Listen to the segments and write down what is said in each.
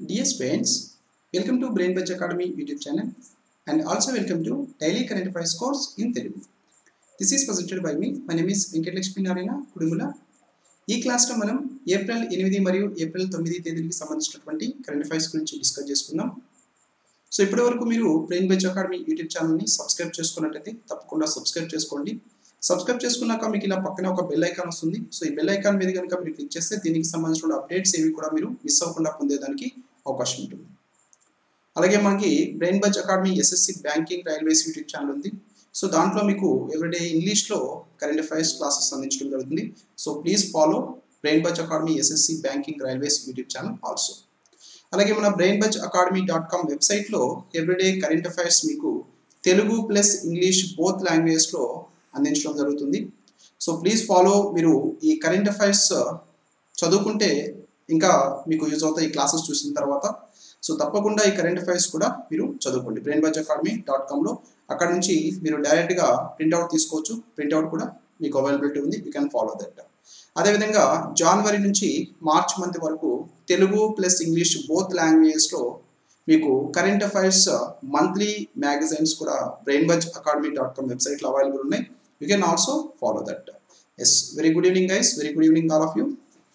Dear students, welcome to Brain Budge Academy YouTube channel and also welcome to Daily Current Affairs course in Telugu. This is presented by me. My name is Venkatalakshmi Narayana Kudumula ఈ క్లాస్లో మనం April ఎనిమిది మరియు April తొమ్మిది తేదీలకి సంబంధించినటువంటి current affairs గురించి discuss చేసుకుందాం సో ఇప్పటి వరకు మీరు బ్రెయిన్ బెచ్ అకాడమీ యూట్యూబ్ ఛానల్ని సబ్స్క్రైబ్ చేసుకున్నట్టయితే తప్పకుండా సబ్స్క్రైబ్ చేసుకోండి సబ్స్క్రైబ్ చేసుకున్నాక మీకు ఇలా పక్కన ఒక బెల్ ఐకాన్ వస్తుంది సో ఈ బెల్ ఐకాన్ మీద కనుక మీరు క్లిక్ చేస్తే దీనికి సంబంధించిన అప్డేట్స్ ఏవి కూడా మీరు మిస్ అవ్వకుండా పొందేదానికి అవకాశం ఉంటుంది అలాగే మనకి Brain buzz Academy SSC banking railways YouTube channel ఉంది సో దాంట్లో మీకు ఎవ్రీడే ఇంగ్లీష్లో కరెంట్ అఫైర్స్ క్లాసెస్ అందించడం జరుగుతుంది so please follow Brain buzz Academy SSC banking railways YouTube channel also అలాగే మన Brain buzz Academy dot com వెబ్సైట్లో ఎవ్రీడే కరెంట్ అఫైర్స్ మీకు తెలుగు ప్లస్ ఇంగ్లీష్ బోత్ లాంగ్వేజ్లో అందించడం జరుగుతుంది సో ప్లీజ్ ఫాలో మీరు ఈ కరెంట్ అఫైర్స్ చదువుకుంటే ఇంకా మీకు యూజ్ అవుతాయి ఈ క్లాసెస్ చూసిన తర్వాత సో తప్పకుండా ఈ కరెంట్ అఫైర్స్ కూడా మీరు చదువుకోండి బ్రెయిన్ బజ్ అకాడమీ డాట్ కామ్లో అక్కడ నుంచి మీరు డైరెక్ట్గా ప్రింట్అవుట్ తీసుకోవచ్చు ప్రింట్అవుట్ కూడా మీకు అవైలబిలిటీ ఉంది యూ క్యాన్ ఫాలో దట్ అదేవిధంగా జనవరి నుంచి మార్చ్ మంత్ వరకు తెలుగు ప్లస్ ఇంగ్లీష్ బోత్ లాంగ్వేజెస్లో మీకు కరెంట్ అఫైర్స్ మంత్లీ మ్యాగజైన్స్ కూడా Brain buzz Academy dot com వెబ్సైట్లో అవైలబుల్ ఉన్నాయి you can also follow that yes very good evening guys very good evening all of you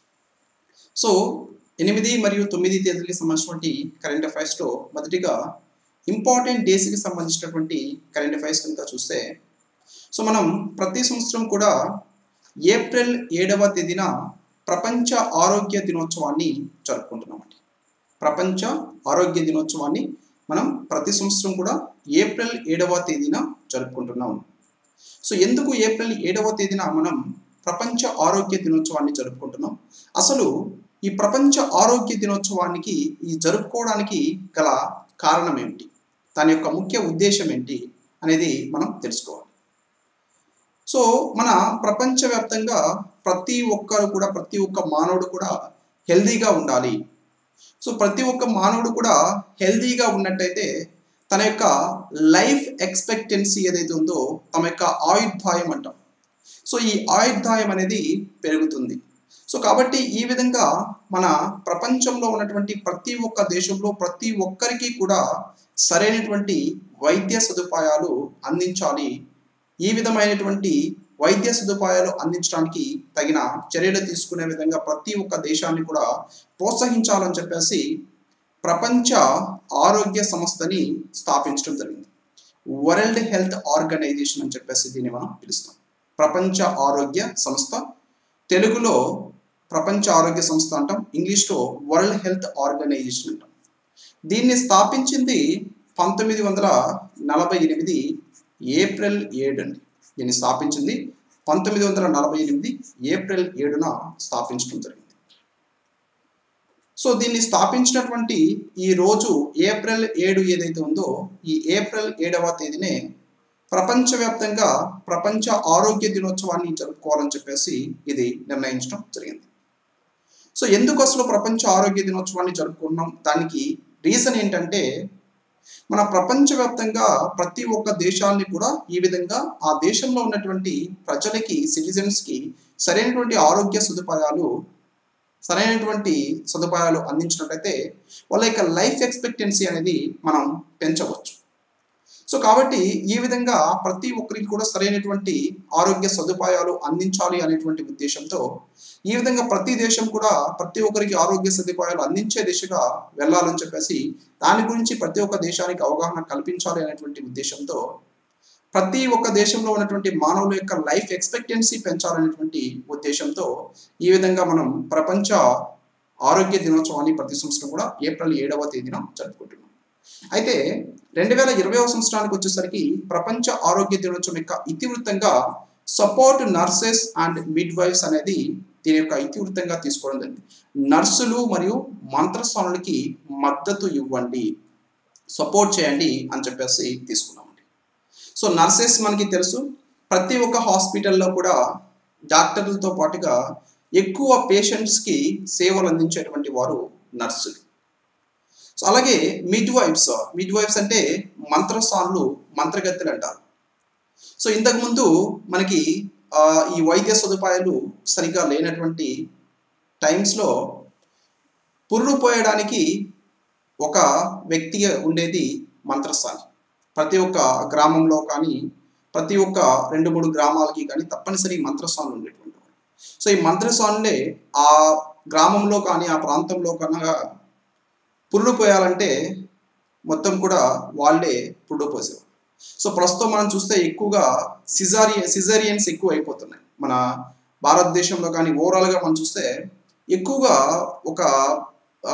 so ఎనిమిది మరియు తొమ్మిది తేదీలకి సంబంధించినటువంటి కరెంట్ అఫైర్స్లో మొదటిగా ఇంపార్టెంట్ డేస్కి సంబంధించినటువంటి కరెంట్ అఫైర్స్ కనుక చూస్తే సో మనం ప్రతి సంవత్సరం కూడా ఏప్రిల్ ఏడవ తేదీన ప్రపంచ ఆరోగ్య దినోత్సవాన్ని జరుపుకుంటున్నామండి ప్రపంచ ఆరోగ్య దినోత్సవాన్ని మనం ప్రతి సంవత్సరం కూడా ఏప్రిల్ ఏడవ తేదీన జరుపుకుంటున్నాం సో ఎందుకు ఏప్రిల్ ఏడవ తేదీన మనం ప్రపంచ ఆరోగ్య దినోత్సవాన్ని జరుపుకుంటున్నాం అసలు ఈ ప్రపంచ ఆరోగ్య దినోత్సవానికి ఈ జరుపుకోవడానికి గల కారణం ఏమిటి దాని యొక్క ముఖ్య ఉద్దేశం ఏంటి అనేది మనం తెలుసుకోవాలి సో మన ప్రపంచవ్యాప్తంగా ప్రతి ఒక్కరు కూడా ప్రతి ఒక్క మానవుడు కూడా హెల్దీగా ఉండాలి సో ప్రతి ఒక్క మానవుడు కూడా హెల్దీగా ఉన్నట్టయితే తన యొక్క లైఫ్ ఎక్స్పెక్టెన్సీ ఏదైతే ఉందో తమ యొక్క ఆయుర్దాయం అంటాం సో ఈ ఆయుర్దాయం అనేది పెరుగుతుంది సో కాబట్టి ఈ విధంగా మన ప్రపంచంలో ఉన్నటువంటి ప్రతి ఒక్క దేశంలో ప్రతి ఒక్కరికి కూడా సరైనటువంటి వైద్య సదుపాయాలు అందించాలి ఈ విధమైనటువంటి వైద్య సదుపాయాలు అందించడానికి తగిన చర్యలు తీసుకునే విధంగా ప్రతి ఒక్క దేశాన్ని కూడా ప్రోత్సహించాలని చెప్పేసి ప్రపంచ ఆరోగ్య సంస్థని స్థాపించడం జరిగింది వరల్డ్ హెల్త్ ఆర్గనైజేషన్ అని చెప్పేసి దీన్ని మనం పిలుస్తాం ప్రపంచ ఆరోగ్య సంస్థ తెలుగులో ప్రపంచ ఆరోగ్య సంస్థ అంటాం ఇంగ్లీష్లో వరల్డ్ హెల్త్ ఆర్గనైజేషన్ అంటాం దీన్ని స్థాపించింది పంతొమ్మిది వందల నలభై ఎనిమిది ఏప్రిల్ ఏడు అండి దీన్ని స్థాపించింది పంతొమ్మిది వందల నలభై ఎనిమిది ఏప్రిల్ ఏడున స్థాపించడం జరిగింది సో దీన్ని స్థాపించినటువంటి ఈ రోజు ఏప్రిల్ ఏడు ఏదైతే ఉందో ఈ ఏప్రిల్ ఏడవ తేదీనే ప్రపంచవ్యాప్తంగా ప్రపంచ ఆరోగ్య దినోత్సవాన్ని జరుపుకోవాలని చెప్పేసి ఇది నిర్ణయించడం జరిగింది సో ఎందుకు అసలు ప్రపంచ ఆరోగ్య దినోత్సవాన్ని జరుపుకుంటున్నాం దానికి రీజన్ ఏంటంటే మన ప్రపంచవ్యాప్తంగా ప్రతి ఒక్క దేశాన్ని కూడా ఈ విధంగా ఆ దేశంలో ఉన్నటువంటి ప్రజలకి సిటిజన్స్కి సరైనటువంటి ఆరోగ్య సదుపాయాలు సరైనటువంటి సదుపాయాలు అందించినట్లయితే వాళ్ళ యొక్క లైఫ్ ఎక్స్పెక్టెన్సీ అనేది మనం పెంచవచ్చు సో కాబట్టి ఈ విధంగా ప్రతి ఒక్కరికి కూడా సరైనటువంటి ఆరోగ్య సదుపాయాలు అందించాలి అనేటువంటి ఉద్దేశంతో ఈ విధంగా ప్రతి దేశం కూడా ప్రతి ఒక్కరికి ఆరోగ్య సదుపాయాలు అందించే దిశగా వెళ్ళాలని చెప్పేసి దాని గురించి ప్రతి ఒక్క దేశానికి అవగాహన కల్పించాలి అనేటువంటి ఉద్దేశంతో ప్రతి ఒక్క దేశంలో ఉన్నటువంటి మానవుల యొక్క లైఫ్ ఎక్స్పెక్టెన్సీ పెంచాలనేటువంటి ఉద్దేశంతో ఈ విధంగా మనం ప్రపంచ ఆరోగ్య దినోత్సవాన్ని ప్రతి సంవత్సరం కూడా ఏప్రిల్ ఏడవ తేదీన జరుపుకుంటున్నాం అయితే రెండు వేల ఇరవై సంవత్సరానికి వచ్చేసరికి ప్రపంచ ఆరోగ్య దినోత్సవం యొక్క ఇతివృత్తంగా support nurses and midwives అనేది దీని యొక్క ఇతివృత్తంగా తీసుకోవడం జరిగింది నర్సులు మరియు మంత్రస్వాములకి మద్దతు ఇవ్వండి సపోర్ట్ చేయండి అని చెప్పేసి తీసుకున్నామండి సో నర్సెస్ మనకి తెలుసు ప్రతి ఒక్క హాస్పిటల్లో కూడా డాక్టర్లతో పాటుగా ఎక్కువ పేషెంట్స్కి సేవలు అందించేటువంటి వారు నర్సులు సో అలాగే మిడ్ వైఫ్స్ మిడ్ వైఫ్స్ అంటే మంత్రస్థానులు మంత్రగత్తెలు అంటారు సో ఇంతకుముందు మనకి ఈ వైద్య సదుపాయాలు సరిగ్గా లేనటువంటి టైమ్స్లో పురుడు పోయడానికి ఒక వ్యక్తి ఉండేది మంత్రస్థాని ప్రతి ఒక్క గ్రామంలో కానీ ప్రతి ఒక్క రెండు మూడు గ్రామాలకి కానీ తప్పనిసరి మంత్రస్థానులు ఉండేటువంటి వాడు సో ఈ మంత్రస్థానులే ఆ గ్రామంలో కానీ ఆ ప్రాంతంలో కన్నా పురుడు పోయాలంటే మొత్తం కూడా వాళ్ళే పురుడు పోసేవారు సో ప్రస్తుతం మనం చూస్తే ఎక్కువగా సిజారి సిజేరియన్స్ ఎక్కువ అయిపోతున్నాయి మన భారతదేశంలో కానీ ఓవరాల్గా మనం చూస్తే ఎక్కువగా ఒక ఆ,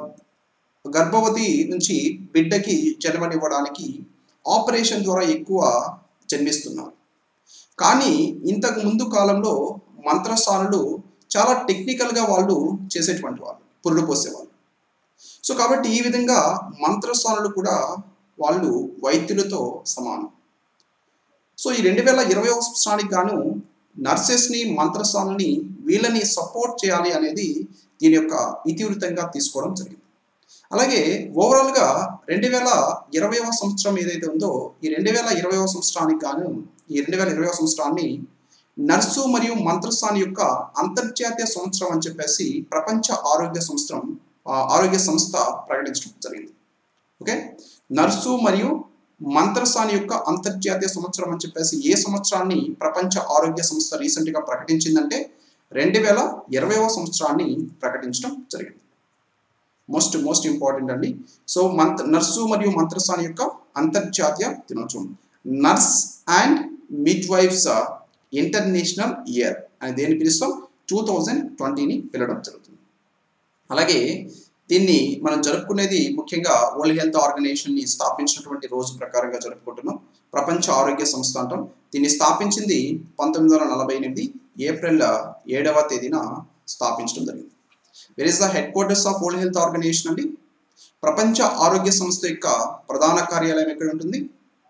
గర్భవతి నుంచి బిడ్డకి జన్మనివ్వడానికి ఆపరేషన్ ద్వారా ఎక్కువ జన్మిస్తున్నారు కానీ ఇంతకు ముందు కాలంలో మంత్రస్థానులు చాలా టెక్నికల్గా వాళ్ళు చేసేటువంటి వాళ్ళు పురుడు పోసేవాళ్ళు సో కాబట్టి ఈ విధంగా మంత్రస్థానులు కూడా వాళ్ళు వైద్యులతో సమానం సో ఈ రెండు వేల ఇరవై సంవత్సరానికి గాను నర్సెస్ని మంత్రస్థానుల్ని వీళ్ళని సపోర్ట్ చేయాలి అనేది దీని యొక్క ఇతివృత్తంగా తీసుకోవడం జరిగింది అలాగే ఓవరాల్గా రెండు వేల ఇరవైవ సంవత్సరం ఏదైతే ఉందో ఈ రెండు వేల ఇరవైవ సంవత్సరానికి గాను ఈ రెండు వేల ఇరవై సంవత్సరాన్ని నర్సు మరియు మంత్రస్థాని యొక్క అంతర్జాతీయ సంవత్సరం అని చెప్పేసి ప్రపంచ ఆరోగ్య సంవత్సరం ఆ, ఆరోగ్య సంస్థ ప్రకటించడం జరిగింది ఓకే నర్సు మరియు మంత్రస్థాని యొక్క అంతర్జాతీయ సంవత్సరం అని చెప్పేసి ఏ సంవత్సరాన్ని ప్రపంచ ఆరోగ్య సంస్థ రీసెంట్గా ప్రకటించిందంటే రెండు వేల ఇరవైవ సంవత్సరాన్ని ప్రకటించడం జరిగింది మోస్ట్ మోస్ట్ ఇంపార్టెంట్ అండి సో మంత్ నర్సు మరియు మంత్రస్థాని యొక్క అంతర్జాతీయ దినోత్సవం nurse and midwives international year అని దేని పిలుస్తాం టూ థౌజండ్ ట్వంటీని పిలవడం జరుగుతుంది అలాగే దీన్ని మనం జరుపుకునేది ముఖ్యంగా వరల్డ్ హెల్త్ ఆర్గనైజేషన్ ని స్థాపించినటువంటి రోజు ప్రకారంగా జరుపుకుంటున్నాం ప్రపంచ ఆరోగ్య సంస్థ అంటాం దీన్ని స్థాపించింది పంతొమ్మిది వందల నలభై ఎనిమిది ఏప్రిల్ ఏడవ తేదీన స్థాపించడం జరిగింది where is the headquarters of World Health Organization అండి ప్రపంచ ఆరోగ్య సంస్థ యొక్క ప్రధాన కార్యాలయం ఎక్కడ ఉంటుంది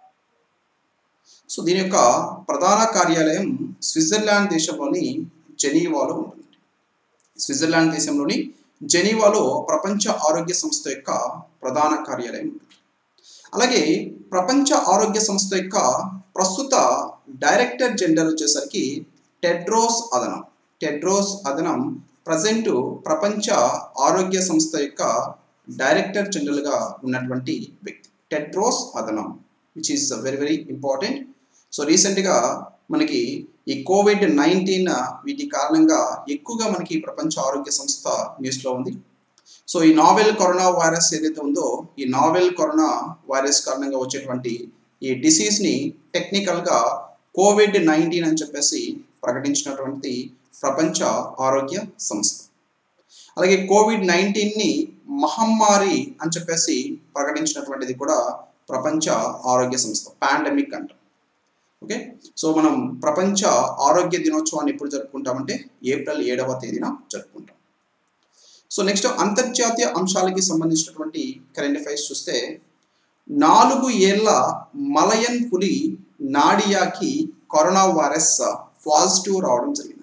సో దీని యొక్క ప్రధాన కార్యాలయం స్విట్జర్లాండ్ దేశంలోని జెనీవాలో ఉంటుంది స్విట్జర్లాండ్ దేశంలోని జెనీవాలో ప్రపంచ ఆరోగ్య సంస్థ యొక్క ప్రధాన కార్యాలయం ఉంటుంది అలాగే ప్రపంచ ఆరోగ్య సంస్థ యొక్క ప్రస్తుత డైరెక్టర్ జనరల్ వచ్చేసరికి Tedros Adhanom Tedros Adhanom present ప్రపంచ ఆరోగ్య సంస్థ యొక్క డైరెక్టర్ జనరల్గా ఉన్నటువంటి వ్యక్తి Tedros Adhanom which is very very important so రీసెంట్గా మనకి ఈ కోవిడ్ నైన్టీన్ వీటి కారణంగా ఎక్కువగా మనకి ప్రపంచ ఆరోగ్య సంస్థ న్యూస్లో ఉంది సో ఈ నావెల్ కరోనా వైరస్ ఏదైతే ఉందో ఈ నావెల్ కరోనా వైరస్ కారణంగా వచ్చేటువంటి ఈ డిసీజ్ని టెక్నికల్గా కోవిడ్ నైన్టీన్ అని చెప్పేసి ప్రకటించినటువంటి ప్రపంచ ఆరోగ్య సంస్థ అలాగే కోవిడ్ నైన్టీన్ని మహమ్మారి అని చెప్పేసి ప్రకటించినటువంటిది కూడా ప్రపంచ ఆరోగ్య సంస్థ పాండమిక్ అంటాం ఓకే సో మనం ప్రపంచ ఆరోగ్య దినోత్సవాన్ని ఎప్పుడు జరుపుకుంటామంటే ఏప్రిల్ ఏడవ తేదీన జరుపుకుంటాం సో నెక్స్ట్ అంతర్జాతీయ అంశాలకి సంబంధించినటువంటి కరెంట్ అఫైర్స్ చూస్తే నాలుగు ఏళ్ల మలయన్ పులి నాడియాకి కరోనా వైరస్ పాజిటివ్ రావడం జరిగిందండి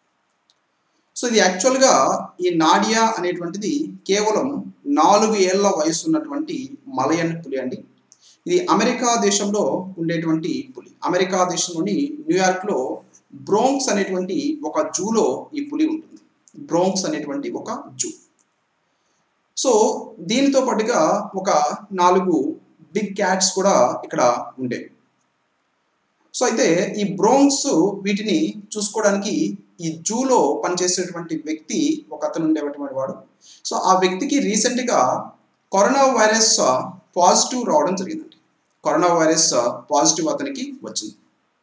సో ఇది యాక్చువల్గా ఈ నాడియా అనేటువంటిది కేవలం నాలుగు ఏళ్ల వయసు ఉన్నటువంటి మలయన్ పులి అండి ఇది అమెరికా దేశంలో ఉండేటువంటి పులి అమెరికా దేశంలోని న్యూయార్క్లో బ్రోంక్స్ అనేటువంటి ఒక జూలో ఈ పులి ఉంటుంది బ్రోంక్స్ అనేటువంటి ఒక జూ సో దీనితో పాటుగా ఒక నాలుగు బిగ్ క్యాట్స్ కూడా ఇక్కడ ఉండేవి సో అయితే ఈ బ్రోంక్స్ వీటిని చూసుకోవడానికి ఈ జూలో పనిచేసేటువంటి వ్యక్తి ఒక అతను ఉండేటువంటి వాడు సో ఆ వ్యక్తికి రీసెంట్గా కరోనా వైరస్ పాజిటివ్ రావడం జరిగిందండి కరోనా వైరస్ పాజిటివ్ అతనికి వచ్చింది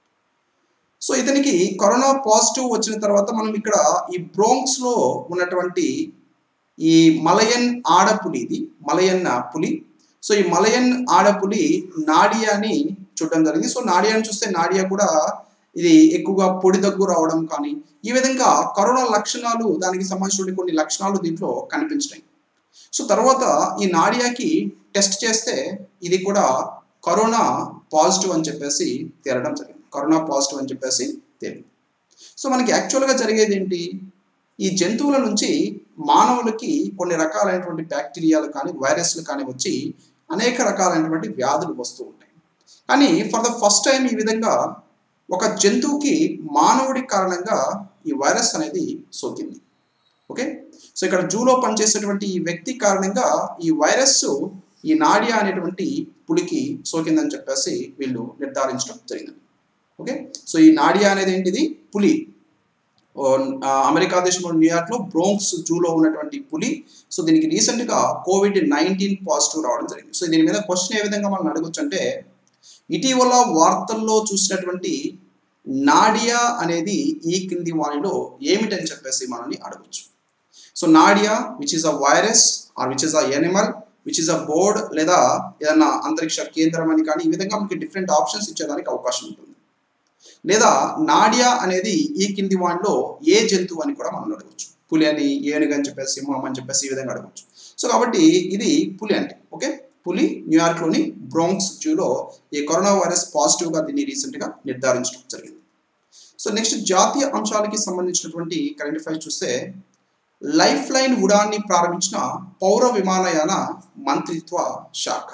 సో ఇతనికి కరోనా పాజిటివ్ వచ్చిన తర్వాత మనం ఇక్కడ ఈ బ్రోంక్స్లో ఉన్నటువంటి ఈ మలయన్ ఆడపులి ఇది మలయన్ పులి సో ఈ మలయన్ ఆడపులి నాడియాని చూడడం జరిగింది సో నాడియాని చూస్తే నాడియా కూడా ఇది ఎక్కువగా పొడి దగ్గు రావడం కానీ ఈ విధంగా కరోనా లక్షణాలు దానికి సంబంధించిన కొన్ని లక్షణాలు దీంట్లో కనిపించినాయి సో తర్వాత ఈ నాడియాకి టెస్ట్ చేస్తే ఇది కూడా కరోనా పాజిటివ్ అని చెప్పేసి తేలడం జరిగింది కరోనా పాజిటివ్ అని చెప్పేసి తేలింది సో మనకి యాక్చువల్గా జరిగేది ఏంటి ఈ జంతువుల నుంచి మానవులకి కొన్ని రకాలైనటువంటి బ్యాక్టీరియాలు కానీ వైరస్లు కానీ వచ్చి అనేక రకాలైనటువంటి వ్యాధులు వస్తూ ఉంటాయి కానీ ఫర్ ద ఫస్ట్ టైం ఈ విధంగా ఒక జంతువుకి మానవుడి కారణంగా ఈ వైరస్ అనేది సోకింది ఓకే సో ఇక్కడ జూలో పనిచేసేటువంటి ఈ వ్యక్తి కారణంగా ఈ వైరస్ ఈ నాడియా అనేటువంటి పులికి సోకిందని చెప్పేసి వీళ్ళు నిర్ధారించడం జరిగింది ఓకే సో ఈ నాడియా అనేది ఏంటిది పులి ఓ, ఆ, అమెరికా దేశంలో న్యూయార్క్లో బ్రోంక్స్ జూలో ఉన్నటువంటి పులి సో దీనికి రీసెంట్గా కోవిడ్ నైన్టీన్ పాజిటివ్ రావడం జరిగింది సో దీని మీద క్వశ్చన్ ఏ విధంగా మనం అడగొచ్చు అంటే ఇటీవల వార్తల్లో చూసినటువంటి నాడియా అనేది ఈ కింది వాణిలో ఏమిటని చెప్పేసి మనల్ని అడగొచ్చు so Nadia which is a virus or which is a animal which is a bird లేదా ఏదన్నా అంతరిక్ష కేంద్రం అని కానీ ఈ విధంగా మనకి డిఫరెంట్ ఆప్షన్స్ ఇచ్చేదానికి అవకాశం ఉంటుంది లేదా నాడియా అనేది ఈ కింది వాటిలో ఏ జంతువు అని కూడా మనం అడగవచ్చు పులి అని ఏనుగు అని చెప్పేసి సింహం అని చెప్పేసి ఈ విధంగా అడగవచ్చు సో కాబట్టి ఇది పులి అంటే ఓకే పులి న్యూయార్క్లోని బ్రోంక్స్ జూలో ఈ కరోనా వైరస్ పాజిటివ్గా దీన్ని రీసెంట్గా నిర్ధారించడం జరిగింది సో నెక్స్ట్ జాతీయ అంశాలకి సంబంధించినటువంటి కరెంట్ అఫైర్స్ చూస్తే లైఫ్ లైన్ ఉడాన్ని ప్రారంభించిన పౌర విమానయాన మంత్రిత్వ శాఖ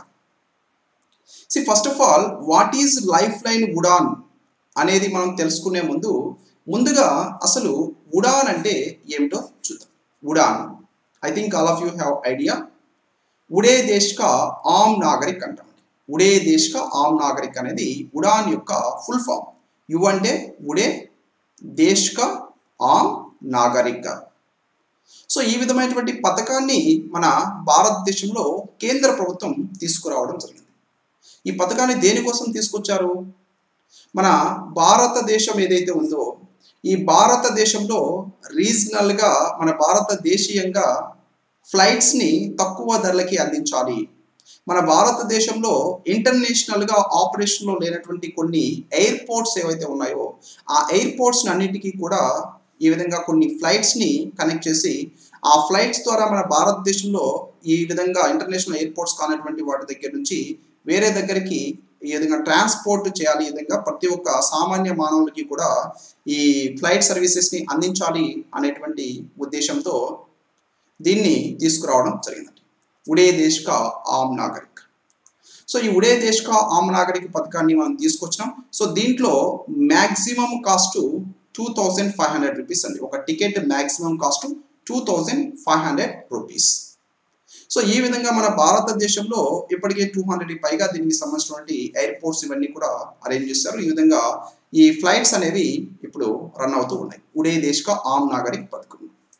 see first of all what is life line Udan అనేది మనం తెలుసుకునే ముందు ముందుగా అసలు ఉడాన్ అంటే ఏమిటో చూద్దాం Udan I think all of you have idea ఉడే దేశ్ కా ఆమ్ నాగరిక్ అంటాం ఉడే దేశ్ కా ఆమ్ నాగరిక్ అనేది ఉడాన్ యొక్క ఫుల్ ఫామ్ యు అంటే ఉడే దేశ్ కా ఆమ్ నాగరిక్ సో ఈ విధమైనటువంటి పథకాన్ని మన భారతదేశంలో కేంద్ర ప్రభుత్వం తీసుకురావడం జరిగింది ఈ పథకాన్ని దేనికోసం తీసుకొచ్చారు మన భారతదేశం ఏదైతే ఉందో ఈ భారతదేశంలో రీజనల్గా మన భారతదేశీయంగా ఫ్లైట్స్ని తక్కువ ధరలకి అందించాలి మన భారతదేశంలో ఇంటర్నేషనల్గా ఆపరేషన్లో లేనటువంటి కొన్ని ఎయిర్పోర్ట్స్ ఏవైతే ఉన్నాయో ఆ ఎయిర్పోర్ట్స్ అన్నిటికీ కూడా ఈ విధంగా కొన్ని ఫ్లైట్స్ని కనెక్ట్ చేసి ఆ ఫ్లైట్స్ ద్వారా మన భారతదేశంలో ఈ విధంగా ఇంటర్నేషనల్ ఎయిర్పోర్ట్స్ కానటువంటి వాటి దగ్గర నుంచి వేరే దగ్గరికి ఈ విధంగా ట్రాన్స్పోర్ట్ చేయాలి ఈ విధంగా ప్రతి ఒక్క సామాన్య మానవులకి కూడా ఈ ఫ్లైట్ సర్వీసెస్ని అందించాలి అనేటువంటి ఉద్దేశంతో దీన్ని తీసుకురావడం జరిగిందండి ఉడే దేశ్ కా ఆమ్ నాగరిక్ సో ఈ ఉడే దేశ్ కా ఆమ్ నాగరిక్ పథకాన్ని మనం తీసుకొచ్చినాం సో దీంట్లో maximum cost two thousand five hundred rupees అండి ఒక ticket maximum cost two thousand five hundred rupees so ఈ విధంగా మన భారతదేశంలో ఇప్పటికే టూ హండ్రెడ్ పైగా దీనికి సంబంధించినటువంటి ఎయిర్పోర్ట్స్ ఇవన్నీ కూడా అరేంజ్ చేశారు ఈ విధంగా ఈ ఫ్లైట్స్ అనేవి ఇప్పుడు రన్ అవుతూ ఉన్నాయి ఉడే దేశ్ కా ఆమ్ నాగరిక్ పథకం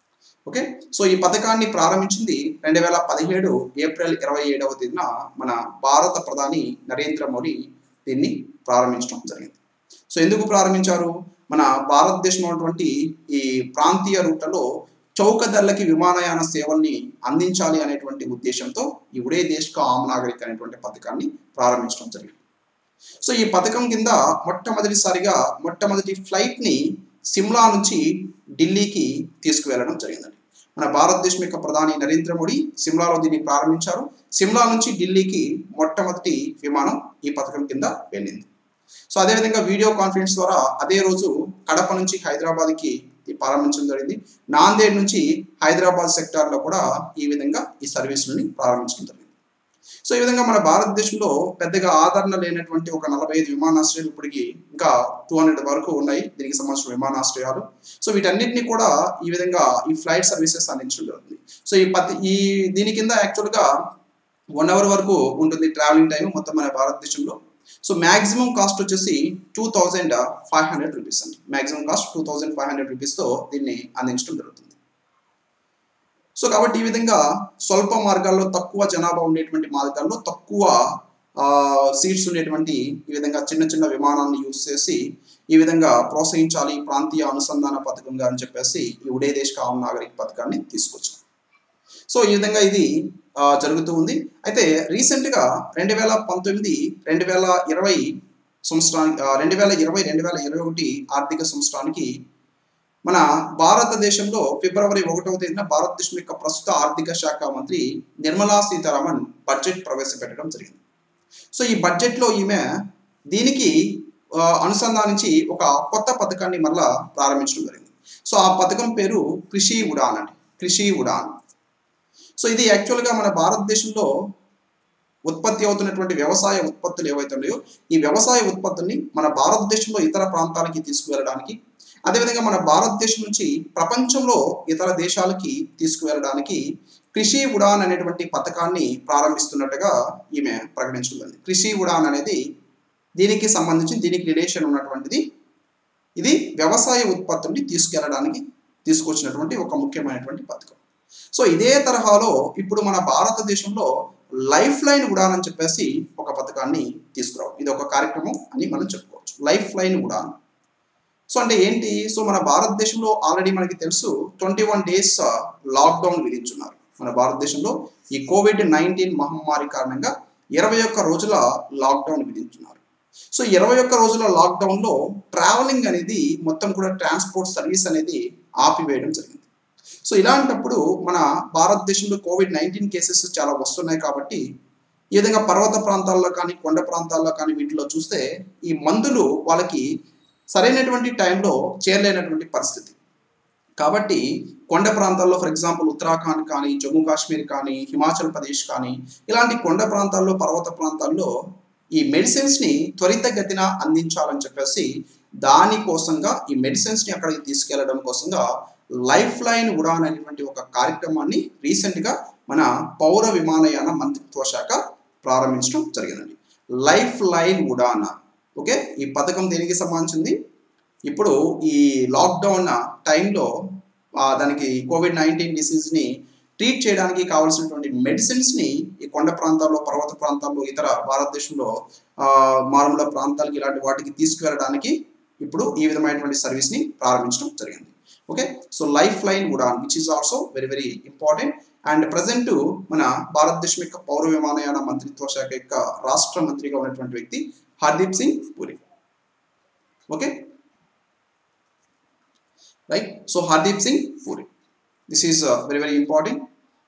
ఓకే సో ఈ పథకాన్ని ప్రారంభించింది రెండు వేల పదిహేడు ఏప్రిల్ ఇరవై ఏడవ తేదీన మన భారత ప్రధాని నరేంద్ర మోడీ దీన్ని ప్రారంభించడం జరిగింది సో ఎందుకు ప్రారంభించారు మన భారతదేశంలో ఉన్నటువంటి ఈ ప్రాంతీయ రూట్లలో చౌక ధరలకి విమానయాన సేవల్ని అందించాలి అనేటువంటి ఉద్దేశంతో ఈ ఉడే దేశ్ కా ఆమ్ నాగరిక్ అనేటువంటి పథకాన్ని ప్రారంభించడం జరిగింది సో ఈ పథకం కింద మొట్టమొదటిసారిగా మొట్టమొదటి ఫ్లైట్ని సిమ్లా నుంచి ఢిల్లీకి తీసుకువెళ్ళడం జరిగిందండి మన భారతదేశం యొక్క ప్రధాని నరేంద్ర మోడీ సిమ్లాలో దీన్ని ప్రారంభించారు సిమ్లా నుంచి ఢిల్లీకి మొట్టమొదటి విమానం ఈ పథకం కింద వెళ్ళింది సో అదేవిధంగా వీడియో కాన్ఫరెన్స్ ద్వారా అదే రోజు కడప నుంచి హైదరాబాద్కి ప్రారంభించడం జరిగింది నాందేడ్ నుంచి హైదరాబాద్ సెక్టార్లో కూడా ఈ విధంగా ఈ సర్వీసులని ప్రారంభించడం జరిగింది సో ఈ విధంగా మన భారతదేశంలో పెద్దగా ఆదరణ లేనటువంటి ఒక నలభై ఐదు విమానాశ్రయాలు ఇప్పటికి ఇంకా టూ హండ్రెడ్ వరకు ఉన్నాయి దీనికి సంబంధించిన విమానాశ్రయాలు సో వీటన్నిటిని కూడా ఈ విధంగా ఈ ఫ్లైట్ సర్వీసెస్ అందించడం జరుగుతుంది సో ఈ పది ఈ దీని కింద యాక్చువల్గా వన్ అవర్ వరకు ఉంటుంది ట్రావెలింగ్ టైం మొత్తం మన భారతదేశంలో సో మ్యాక్సిమం కాస్ట్ వచ్చేసి two thousand five hundred rupees అండి maximum cost two thousand five hundred రూపీస్తో దీన్ని అందించడం జరుగుతుంది సో కాబట్టి ఈ విధంగా స్వల్ప మార్గాల్లో తక్కువ జనాభా ఉండేటువంటి మార్గాల్లో తక్కువ సీట్స్ ఉండేటువంటి ఈ విధంగా చిన్న చిన్న విమానాన్ని యూజ్ చేసి ఈ విధంగా ప్రోత్సహించాలి ప్రాంతీయ అనుసంధాన పథకంగా అని చెప్పేసి ఈ ఉడే దేశ్ కామ్ నాగరిక్ పథకాన్ని తీసుకొచ్చాం సో ఈ విధంగా ఇది జరుగుతూ ఉంది అయితే రీసెంట్గా రెండు వేల పంతొమ్మిది రెండు వేల ఇరవై సంవత్సరానికి రెండు వేల ఇరవై రెండు వేల ఇరవై ఒకటి ఆర్థిక సంవత్సరానికి మన భారతదేశంలో ఫిబ్రవరి ఒకటవ తేదీన భారతదేశం యొక్క ప్రస్తుత ఆర్థిక శాఖ మంత్రి నిర్మలా సీతారామన్ బడ్జెట్ ప్రవేశపెట్టడం జరిగింది సో ఈ బడ్జెట్లో ఈమె దీనికి అనుసంధానించి ఒక కొత్త పథకాన్ని మళ్ళా ప్రారంభించడం జరిగింది సో ఆ పథకం పేరు కృషి ఉడాన్ అండి కృషి ఉడాన్ సో ఇది యాక్చువల్గా మన భారతదేశంలో ఉత్పత్తి అవుతున్నటువంటి వ్యవసాయ ఉత్పత్తులు ఏవైతే ఉన్నాయో ఈ వ్యవసాయ ఉత్పత్తుల్ని మన భారతదేశంలో ఇతర ప్రాంతాలకి తీసుకువెళ్ళడానికి అదేవిధంగా మన భారతదేశం నుంచి ప్రపంచంలో ఇతర దేశాలకి తీసుకువెళ్ళడానికి కృషి ఉడాన్ అనేటువంటి పథకాన్ని ప్రారంభిస్తున్నట్టుగా ఈమె ప్రకటించడం కృషి ఉడాన్ అనేది దీనికి సంబంధించి దీనికి రిలేషన్ ఉన్నటువంటిది ఇది వ్యవసాయ ఉత్పత్తుల్ని తీసుకెళ్ళడానికి తీసుకొచ్చినటువంటి ఒక ముఖ్యమైనటువంటి పథకం సో ఇదే తరహాలో ఇప్పుడు మన భారతదేశంలో లైఫ్ లైన్ ఉడాన్ అని చెప్పేసి ఒక పథకాన్ని తీసుకురావడం ఇది ఒక కార్యక్రమం అని మనం చెప్పుకోవచ్చు లైఫ్ లైన్ ఉడాన్ సో అంటే ఏంటి సో మన భారతదేశంలో ఆల్రెడీ మనకి తెలుసు ట్వంటీ వన్ డేస్ లాక్డౌన్ విధించున్నారు మన భారతదేశంలో ఈ కోవిడ్ నైన్టీన్ మహమ్మారి కారణంగా ఇరవై ఒక్క రోజుల లాక్డౌన్ విధించున్నారు సో ఇరవై ఒక్క రోజుల లాక్డౌన్లో ట్రావెలింగ్ అనేది మొత్తం కూడా ట్రాన్స్పోర్ట్ సర్వీస్ అనేది ఆపివేయడం జరిగింది సో ఇలాంటప్పుడు మన భారతదేశంలో కోవిడ్ నైన్టీన్ కేసెస్ చాలా వస్తున్నాయి కాబట్టి ఈ విధంగా పర్వత ప్రాంతాల్లో కానీ కొండ ప్రాంతాల్లో కానీ వీటిలో చూస్తే ఈ మందులు వాళ్ళకి సరైనటువంటి టైంలో చేరలేనటువంటి పరిస్థితి కాబట్టి కొండ ప్రాంతాల్లో ఫర్ ఎగ్జాంపుల్ ఉత్తరాఖండ్ కానీ జమ్మూ కాశ్మీర్ కానీ హిమాచల్ ప్రదేశ్ కానీ ఇలాంటి కొండ ప్రాంతాల్లో పర్వత ప్రాంతాల్లో ఈ మెడిసిన్స్ని త్వరితగతిన అందించాలని చెప్పేసి దానికోసంగా ఈ మెడిసిన్స్ని అక్కడికి తీసుకెళ్లడం కోసంగా లైఫ్ లైన్ ఉడాన్ అనేటువంటి ఒక కార్యక్రమాన్ని రీసెంట్గా మన పౌర విమానయాన మంత్రిత్వ శాఖ ప్రారంభించడం జరిగిందండి లైఫ్ లైన్ ఉడాన్ ఓకే ఈ పథకం దేనికి సంబంధించింది ఇప్పుడు ఈ లాక్డౌన్ టైంలో దానికి కోవిడ్ నైన్టీన్ డిసీజ్ని ట్రీట్ చేయడానికి కావాల్సినటువంటి మెడిసిన్స్ని ఈ కొండ ప్రాంతాల్లో పర్వత ప్రాంతాల్లో ఇతర భారతదేశంలో మారుమూల ప్రాంతాలకి ఇలాంటి వాటికి తీసుకువెళ్ళడానికి ఇప్పుడు ఈ విధమైనటువంటి సర్వీస్ని ప్రారంభించడం జరిగింది okay so life line Udan which is also very very important and present మన భారతదేశం యొక్క పౌర విమానయాన మంత్రిత్వ శాఖ యొక్క రాష్ట్ర మంత్రిగా ఉన్నటువంటి వ్యక్తి Hardeep Singh Puri okay right so Hardeep Singh Puri this is very very important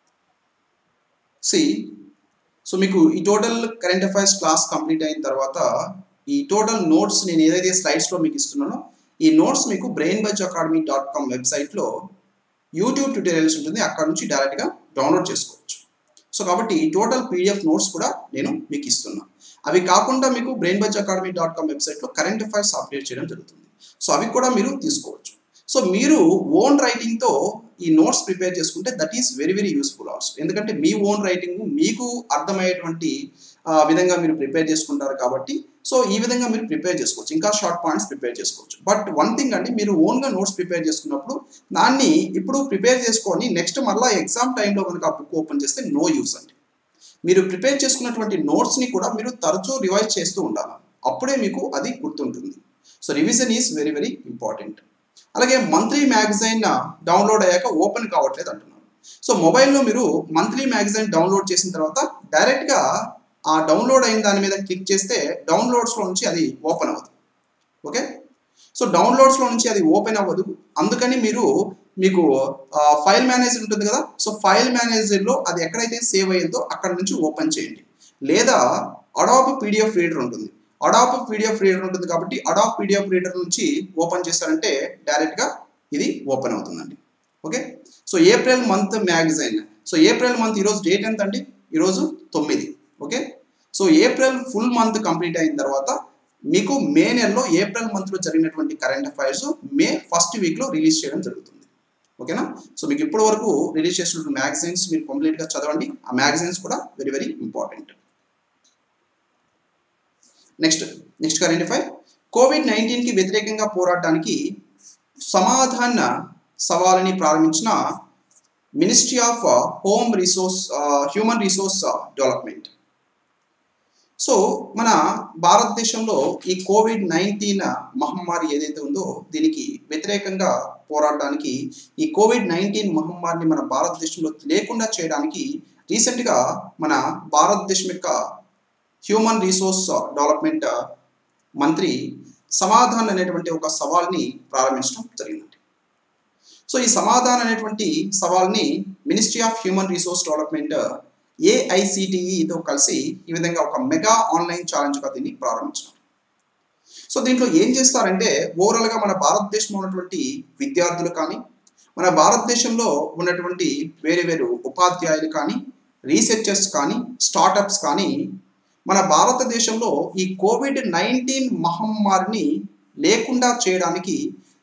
see so మీకు ఈ total current affairs class complete అయిన తర్వాత ఈ టోటల్ నోట్స్ నేను ఏదైతే స్లైడ్స్లో మీకు ఇస్తున్నానో ఈ నోట్స్ మీకు Brain buzz Academy dot com వెబ్సైట్లో యూట్యూబ్ ట్యూటోరియల్స్ ఉంటుంది అక్కడ నుంచి డైరెక్ట్గా డౌన్లోడ్ చేసుకోవచ్చు సో కాబట్టి ఈ టోటల్ పీడిఎఫ్ నోట్స్ కూడా నేను మీకు ఇస్తున్నాను అవి కాకుండా మీకు Brain buzz Academy dot com వెబ్సైట్లో కరెంట్ అఫైర్స్ అప్డేట్ చేయడం జరుగుతుంది సో అవి కూడా మీరు తీసుకోవచ్చు సో మీరు ఓన్ రైటింగ్తో ఈ నోట్స్ ప్రిపేర్ చేసుకుంటే that is very very useful also ఎందుకంటే మీ ఓన్ రైటింగ్ మీకు అర్థమయ్యేటువంటి విధంగా మీరు ప్రిపేర్ చేసుకుంటారు కాబట్టి సో ఈ విధంగా మీరు ప్రిపేర్ చేసుకోవచ్చు ఇంకా షార్ట్ పాయింట్స్ ప్రిపేర్ చేసుకోవచ్చు బట్ వన్ థింగ్ అంటే మీరు ఓన్గా నోట్స్ ప్రిపేర్ చేసుకున్నప్పుడు దాన్ని ఇప్పుడు ప్రిపేర్ చేసుకొని నెక్స్ట్ మళ్ళీ ఎగ్జామ్ టైంలో కనుక ఆ బుక్ ఓపెన్ చేస్తే నో యూస్ అండి మీరు ప్రిపేర్ చేసుకున్నటువంటి నోట్స్ని కూడా మీరు తరచూ రివైజ్ చేస్తూ ఉండాలి అప్పుడే మీకు అది గుర్తుంటుంది so revision is very very important అలాగే మంత్లీ మ్యాగజైన్ డౌన్లోడ్ అయ్యాక ఓపెన్ కావట్లేదు అంటున్నారు సో మొబైల్లో మీరు మంత్లీ మ్యాగజైన్ డౌన్లోడ్ చేసిన తర్వాత డైరెక్ట్గా ఆ డౌన్లోడ్ అయిన దాని మీద క్లిక్ చేస్తే డౌన్లోడ్స్లో నుంచి అది ఓపెన్ అవ్వదు ఓకే సో డౌన్లోడ్స్లో నుంచి అది ఓపెన్ అవ్వదు అందుకని మీరు మీకు ఫైల్ మేనేజర్ ఉంటుంది కదా సో ఫైల్ మేనేజర్లో అది ఎక్కడైతే సేవ్ అయ్యిందో అక్కడ నుంచి ఓపెన్ చేయండి లేదా అడాప్ పీడిఎఫ్ రీడర్ ఉంటుంది అడాప్ పీడిఎఫ్ రీడర్ ఉంటుంది కాబట్టి అడాప్ పీడిఎఫ్ రీడర్ నుంచి ఓపెన్ చేస్తారంటే డైరెక్ట్గా ఇది ఓపెన్ అవుతుందండి okay so April month magazine so April month ఈరోజు డేట్ ఎంత అండి ఈరోజు తొమ్మిది okay so April full month complete అయిన తర్వాత మీకు మే నెలలో ఏప్రిల్ మంత్లో జరిగినటువంటి కరెంట్ అఫైర్స్ మే ఫస్ట్ వీక్లో రిలీజ్ చేయడం జరుగుతుంది ఓకేనా సో మీకు ఇప్పటి వరకు రిలీజ్ చేసినటువంటి మ్యాగజైన్స్ మీరు కంప్లీట్గా చదవండి ఆ మ్యాగజైన్స్ కూడా very very important next next current affair Covid నైన్టీన్కి వ్యతిరేకంగా పోరాడటానికి సమాధాన సవాలుని ప్రారంభించిన ministry of home resource human resource development so మన భారతదేశంలో ఈ కోవిడ్ నైన్టీన్ మహమ్మారి ఏదైతే ఉందో దీనికి వ్యతిరేకంగా పోరాడడానికి ఈ కోవిడ్ నైన్టీన్ మహమ్మారిని మన భారతదేశంలో లేకుండా చేయడానికి రీసెంట్గా మన భారతదేశం యొక్క హ్యూమన్ రిసోర్స్ డెవలప్మెంట్ మంత్రి సమాధాన్ అనేటువంటి ఒక సవాల్ని ప్రారంభించడం జరిగిందండి సో ఈ సమాధాన్ అనేటువంటి సవాల్ని ministry of human resource development ఏఐసిటిఈతో కలిసి ఈ విధంగా ఒక మెగా ఆన్లైన్ ఛాలెంజ్గా దీన్ని ప్రారంభించారు సో దీంట్లో ఏం చేస్తారంటే ఓవరాల్గా మన భారతదేశంలో ఉన్నటువంటి విద్యార్థులు కానీ మన భారతదేశంలో ఉన్నటువంటి వేరే వేరు ఉపాధ్యాయులు కానీ రీసెర్చర్స్ కానీ స్టార్టప్స్ కానీ మన భారతదేశంలో ఈ కోవిడ్ నైన్టీన్ మహమ్మారిని లేకుండా చేయడానికి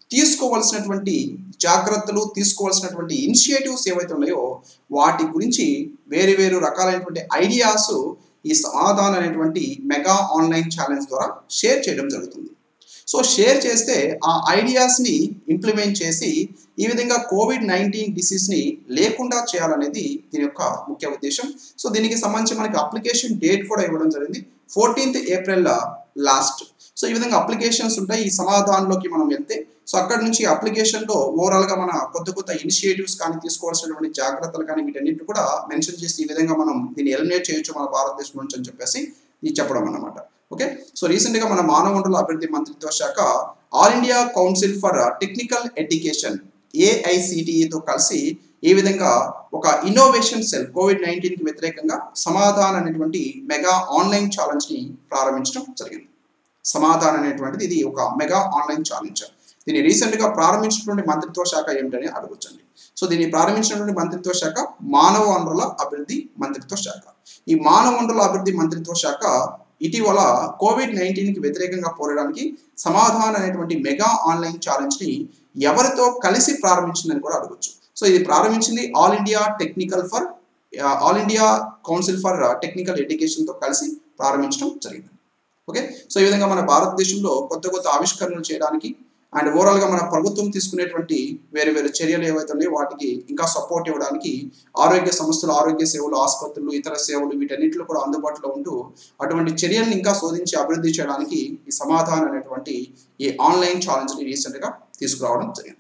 తీసుకోవాల్సినటువంటి జాగ్రత్తలు తీసుకోవాల్సినటువంటి ఇనిషియేటివ్స్ ఏవైతే ఉన్నాయో వాటి గురించి వేరు వేరు రకాలైనటువంటి ఐడియాస్ ఈ సమాధానం అనేటువంటి మెగా ఆన్లైన్ ఛాలెంజ్ ద్వారా షేర్ చేయడం జరుగుతుంది సో షేర్ చేస్తే ఆ ఐడియాస్ని ఇంప్లిమెంట్ చేసి ఈ విధంగా కోవిడ్ నైన్టీన్ డిసీజ్ని లేకుండా చేయాలనేది దీని యొక్క ముఖ్య ఉద్దేశం సో దీనికి సంబంధించి మనకి అప్లికేషన్ డేట్ కూడా ఇవ్వడం జరిగింది ఫోర్టీన్త్ ఏప్రిల్ లాస్ట్ సో ఈ విధంగా అప్లికేషన్స్ ఉంటాయి ఈ సమాధానంలోకి మనం వెళ్తే సో అక్కడ నుంచి అప్లికేషన్లో ఓవరాల్గా మన కొత్త కొత్త ఇనిషియేటివ్స్ కానీ తీసుకోవాల్సినటువంటి జాగ్రత్తలు కానీ వీటన్నిటి కూడా మెన్షన్ చేసి ఈ విధంగా మనం దీన్ని ఎలిమినేట్ చేయొచ్చు మన భారతదేశం నుంచి అని చెప్పేసి ఇది చెప్పడం అన్నమాట ఓకే సో రీసెంట్గా మన మానవ వనరుల అభివృద్ధి మంత్రిత్వ శాఖ All India Council for Technical Education ఏఐసిటిఈతో కలిసి ఈ విధంగా ఒక ఇన్నోవేషన్ సెల్ కోవిడ్ నైన్టీన్కి వ్యతిరేకంగా సమాధానం అనేటువంటి మెగా ఆన్లైన్ ఛాలెంజ్ని ప్రారంభించడం జరిగింది సమాధానం అనేటువంటిది ఇది ఒక మెగా ఆన్లైన్ ఛాలెంజ్ దీన్ని రీసెంట్గా ప్రారంభించినటువంటి మంత్రిత్వ శాఖ ఏమిటని అడగొచ్చండి సో దీన్ని ప్రారంభించినటువంటి మంత్రిత్వ శాఖ మానవ వనరుల అభివృద్ధి మంత్రిత్వ శాఖ ఈ మానవ వనరుల అభివృద్ధి మంత్రిత్వ శాఖ ఇటీవల కోవిడ్ నైన్టీన్కి వ్యతిరేకంగా పోరాడడానికి సమాధానం అనేటువంటి మెగా ఆన్లైన్ ఛాలెంజ్ని ఎవరితో కలిసి ప్రారంభించిందని కూడా అడగొచ్చు సో ఇది ప్రారంభించింది All India Technical for All India Council for Technical ఎడ్యుకేషన్తో కలిసి ప్రారంభించడం జరిగింది ఓకే సో ఈ విధంగా మన భారతదేశంలో కొత్త కొత్త ఆవిష్కరణలు చేయడానికి అండ్ ఓవరాల్గా మన ప్రభుత్వం తీసుకునేటువంటి వేరే వేరే చర్యలు ఏవైతే ఉన్నాయో వాటికి ఇంకా సపోర్ట్ ఇవ్వడానికి ఆరోగ్య సంస్థలు ఆరోగ్య సేవలు ఆసుపత్రులు ఇతర సేవలు వీటన్నిటిలో కూడా అందుబాటులో ఉంటూ అటువంటి చర్యలను ఇంకా శోధించి అభివృద్ధి చేయడానికి ఈ సమాధానం అనేటువంటి ఈ ఆన్లైన్ ఛాలెంజ్ని రీసెంట్గా తీసుకురావడం జరిగింది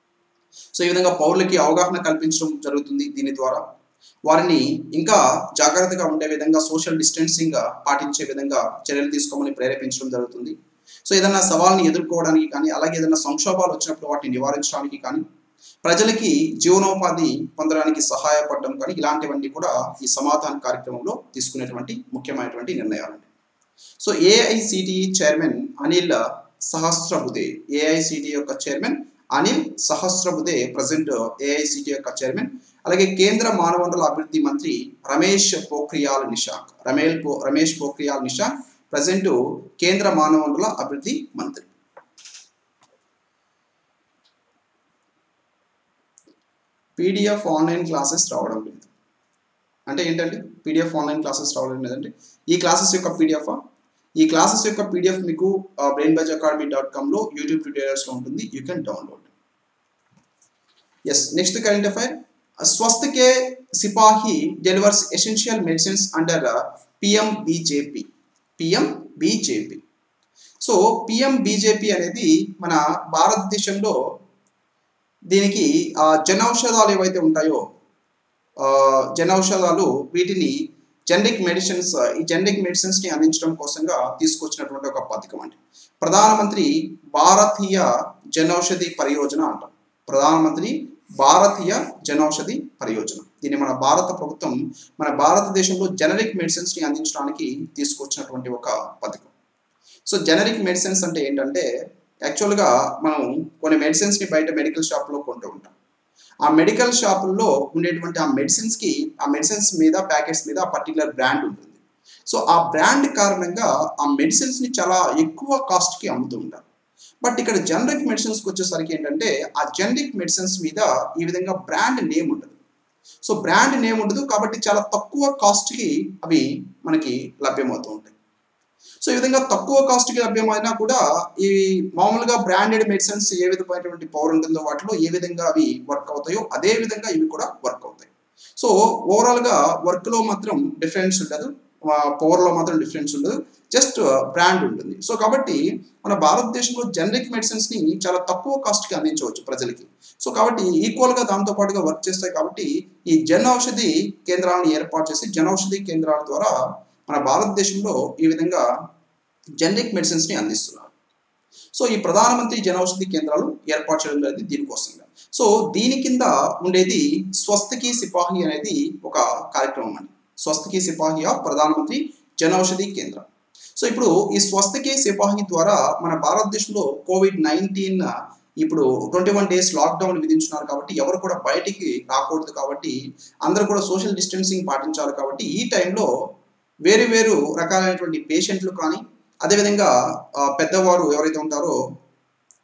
సో ఈ విధంగా పౌరులకి అవగాహన కల్పించడం జరుగుతుంది దీని ద్వారా వారిని ఇంకా జాగ్రత్తగా ఉండే విధంగా సోషల్ డిస్టెన్సింగ్ పాటించే విధంగా చర్యలు తీసుకోమని ప్రేరేపించడం జరుగుతుంది సో ఏదైనా సవాల్ని ఎదుర్కోవడానికి కానీ అలాగే ఏదైనా సంక్షోభాలు వచ్చినప్పుడు వాటిని నివారించడానికి కానీ ప్రజలకి జీవనోపాధి పొందడానికి సహాయపడడం కానీ ఇలాంటివన్నీ కూడా ఈ సమాధాన కార్యక్రమంలో తీసుకునేటువంటి ముఖ్యమైనటువంటి నిర్ణయాలు so AICTE chairman Anil Sahasrabudhe AICT యొక్క chairman Anil Sahasrabudhe present AICT యొక్క చైర్మన్ అలాగే కేంద్ర మానవ వనరుల అభివృద్ధి మంత్రి రమేష్ పోఖ్రియాల్ నిషాంక్ రమేల్ పో రమేష్ పోఖ్రియాల్ నిషాంక్ ప్రజెంట్ కేంద్ర మానవ వనరుల అభివృద్ధి మంత్రి పీడిఎఫ్ ఆన్లైన్ క్లాసెస్ రావడం లేదు అంటే ఏంటంటే పీడిఎఫ్ ఆన్లైన్ క్లాసెస్ రావడం లేదంటే ఈ క్లాసెస్ యొక్క పీడిఎఫ్ ఈ క్లాసెస్ యొక్క పీడిఎఫ్ మీకు బ్రెయిన్ బజ్ అకాడమీ డాట్ కామ్లో యూట్యూబ్ ట్యూటోరియల్స్లో ఉంటుంది you can download yes next current affair Swasth ke Sipahi delivers essential medicines under PM BJP PM BJP so PM BJP అనేది మన భారతదేశంలో దీనికి జనౌషధాలు ఏవైతే ఉంటాయో జనౌషధాలు వీటిని జనరిక్ మెడిసిన్స్ ఈ జనరిక్ మెడిసిన్స్ని అందించడం కోసంగా తీసుకొచ్చినటువంటి ఒక పథకం అండి ప్రధానమంత్రి భారతీయ జనౌషధి పరియోజన అంటాం ప్రధానమంత్రి భారతీయ జనౌషధి పరియోజన దీన్ని మన భారత ప్రభుత్వం మన భారతదేశంలో జనరిక్ మెడిసిన్స్ని అందించడానికి తీసుకొచ్చినటువంటి ఒక పథకం సో జనరిక్ మెడిసిన్స్ అంటే ఏంటంటే యాక్చువల్గా మనం కొన్ని మెడిసిన్స్ని బయట మెడికల్ షాప్లో కొంటూ ఉంటాం ఆ మెడికల్ షాపుల్లో ఉండేటువంటి ఆ మెడిసిన్స్కి ఆ మెడిసిన్స్ మీద ప్యాకెట్స్ మీద ఆ పర్టికులర్ బ్రాండ్ ఉంటుంది సో ఆ బ్రాండ్ కారణంగా ఆ మెడిసిన్స్ని చాలా ఎక్కువ కాస్ట్కి అమ్ముతూ ఉంటారు బట్ ఇక్కడ జనరిక్ మెడిసిన్స్కి వచ్చేసరికి ఏంటంటే ఆ జనరిక్ మెడిసిన్స్ మీద ఈ విధంగా బ్రాండ్ నేమ్ ఉండదు సో బ్రాండ్ నేమ్ ఉండదు కాబట్టి చాలా తక్కువ కాస్ట్కి అవి మనకి లభ్యమవుతూ ఉంటాయి సో ఈ విధంగా తక్కువ కాస్ట్కి లభ్యమైనా కూడా ఈ మామూలుగా బ్రాండెడ్ మెడిసిన్స్ ఏ విధమైనటువంటి పవర్ ఉంటుందో వాటిలో ఏ విధంగా అవి వర్క్ అవుతాయో అదే విధంగా ఇవి కూడా వర్క్ అవుతాయి సో ఓవరాల్గా వర్క్లో మాత్రం డిఫరెన్స్ ఉండదు పవర్లో మాత్రం డిఫరెన్స్ ఉండదు జస్ట్ బ్రాండ్ ఉంటుంది సో కాబట్టి మన భారతదేశంలో జనరిక్ మెడిసిన్స్ని చాలా తక్కువ కాస్ట్కి అందించవచ్చు ప్రజలకి సో కాబట్టి ఈక్వల్గా దాంతో పాటుగా వర్క్ చేస్తాయి కాబట్టి ఈ జన ఔషధి కేంద్రాలను ఏర్పాటు చేసి జన ఔషధి కేంద్రాల ద్వారా మన భారతదేశంలో ఈ విధంగా జనరిక్ మెడిసిన్స్ని అందిస్తున్నారు సో ఈ ప్రధానమంత్రి జనౌషధి కేంద్రాలు ఏర్పాటు చేయడం జరిగింది దీనికోసంగా సో దీని కింద ఉండేది స్వస్థకి సిపాహి అనేది ఒక కార్యక్రమం అండి స్వస్థకి సిపాహి ఆఫ్ ప్రధానమంత్రి జనౌషధి కేంద్రం సో ఇప్పుడు ఈ స్వస్థకి సిపాహి ద్వారా మన భారతదేశంలో కోవిడ్ నైన్టీన్ ఇప్పుడు ట్వంటీ వన్ డేస్ లాక్డౌన్ విధించున్నారు కాబట్టి ఎవరు కూడా బయటికి రాకూడదు కాబట్టి అందరూ కూడా సోషల్ డిస్టెన్సింగ్ పాటించాలి కాబట్టి ఈ టైంలో వేరు వేరు రకాలైనటువంటి పేషెంట్లు కానీ అదేవిధంగా పెద్దవారు ఎవరైతే ఉంటారో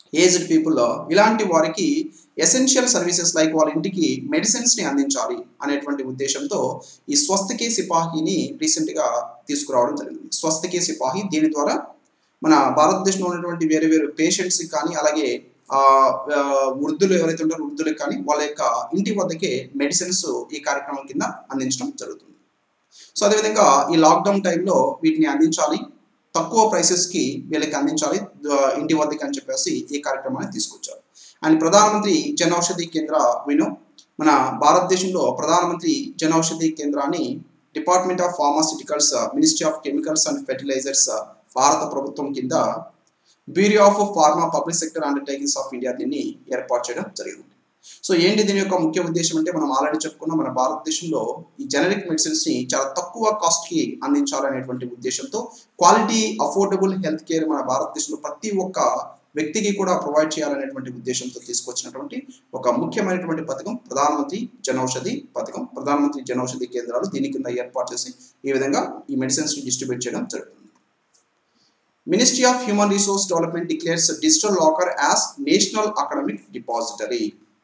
ఏజ్డ్ పీపుల్ ఇలాంటి వారికి ఎసెన్షియల్ సర్వీసెస్ లైక్ వాళ్ళ ఇంటికి మెడిసిన్స్ని అందించాలి అనేటువంటి ఉద్దేశంతో ఈ స్వస్థకే సిపాహిని రీసెంట్గా తీసుకురావడం జరిగింది స్వస్థకే సిపాహి దీని ద్వారా మన భారతదేశంలో ఉన్నటువంటి వేరే వేరే పేషెంట్స్కి కానీ అలాగే ఆ, ఆ, వృద్ధులు ఎవరైతే ఉంటారో వృద్ధులకు కానీ వాళ్ళ యొక్క ఇంటి వద్దకే మెడిసిన్స్ ఈ కార్యక్రమం కింద అందించడం జరుగుతుంది సో అదేవిధంగా ఈ లాక్డౌన్ టైంలో వీటిని అందించాలి తక్కువ ప్రైసెస్కి వీళ్ళకి అందించాలి ద- ఇంటి వద్దకి అని చెప్పేసి ఈ కార్యక్రమాన్ని తీసుకొచ్చారు అండ్ ప్రధానమంత్రి జన ఔషధి కేంద్ర విను మన భారతదేశంలో ప్రధానమంత్రి జన ఔషధి కేంద్రాన్ని department of pharmaceuticals ministry of chemicals and fertilizers భారత ప్రభుత్వం కింద bureau of pharma public sector undertakings of India దీన్ని ఏర్పాటు చేయడం జరిగింది సో ఏంటి దీని యొక్క ముఖ్య ఉద్దేశం అంటే మనం ఆల్రెడీ చెప్పుకున్నాం మన భారతదేశంలో ఈ జనరిక్ మెడిసిన్స్ ని చాలా తక్కువ కాస్ట్ కి అందించాలనేటువంటి ఉద్దేశంతో క్వాలిటీ అఫోర్డబుల్ హెల్త్ కేర్ మన భారతదేశంలో ప్రతి ఒక్క వ్యక్తికి కూడా ప్రొవైడ్ చేయాలనేటువంటి ఉద్దేశంతో తీసుకొచ్చినటువంటి ఒక ముఖ్యమైనటువంటి పథకం ప్రధానమంత్రి జనౌషధి పథకం ప్రధానమంత్రి జనౌషధి కేంద్రాలు దీని కింద ఏర్పాటు చేసి ఈ విధంగా ఈ మెడిసిన్స్ ని డిస్ట్రిబ్యూట్ చేయడం జరుగుతుంది ministry of human resource development declares digital locker as national academic depository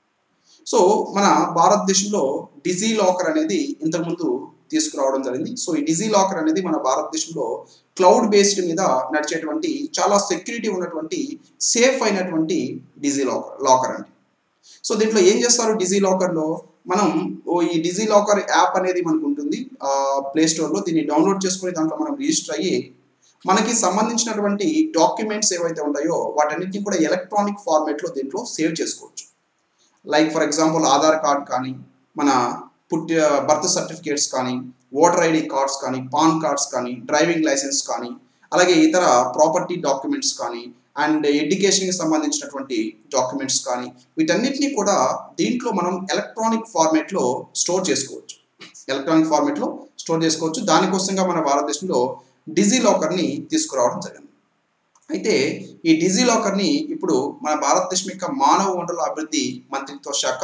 so మన భారతదేశంలో డిజీ లాకర్ అనేది ఇంతకుముందు తీసుకురావడం జరిగింది సో ఈ డిజీ లాకర్ అనేది మన భారతదేశంలో క్లౌడ్ బేస్డ్ మీద నడిచేటువంటి చాలా సెక్యూరిటీ ఉన్నటువంటి సేఫ్ అయినటువంటి డిజీ లాకర్ లాకర్ అండి సో దీంట్లో ఏం చేస్తారు డిజీ లాకర్లో మనం ఓ ఈ డిజీ లాకర్ యాప్ అనేది మనకు ఉంటుంది ప్లే స్టోర్లో దీన్ని డౌన్లోడ్ చేసుకుని దాంట్లో మనం రిజిస్టర్ అయ్యి మనకి సంబంధించినటువంటి డాక్యుమెంట్స్ ఏవైతే ఉంటాయో వాటన్నిటిని కూడా ఎలక్ట్రానిక్ ఫార్మేట్లో దీంట్లో సేవ్ చేసుకోవచ్చు like for example Aadhaar card కానీ మన పుట్టి బర్త్ సర్టిఫికేట్స్ కానీ ఓటర్ ఐడి కార్డ్స్ కానీ పాన్ కార్డ్స్ కానీ డ్రైవింగ్ లైసెన్స్ కానీ అలాగే ఇతర ప్రాపర్టీ డాక్యుమెంట్స్ కానీ అండ్ ఎడ్యుకేషన్కి సంబంధించినటువంటి డాక్యుమెంట్స్ కానీ వీటన్నిటిని కూడా దీంట్లో మనం ఎలక్ట్రానిక్ ఫార్మేట్లో స్టోర్ చేసుకోవచ్చు ఎలక్ట్రానిక్ ఫార్మేట్లో స్టోర్ చేసుకోవచ్చు దానికోసంగా మన భారతదేశంలో డిజీ లాకర్ని తీసుకురావడం జరిగింది అయితే ఈ డిజీ లాకర్ని ఇప్పుడు మన భారతదేశం యొక్క మానవ వనరుల అభివృద్ధి మంత్రిత్వ శాఖ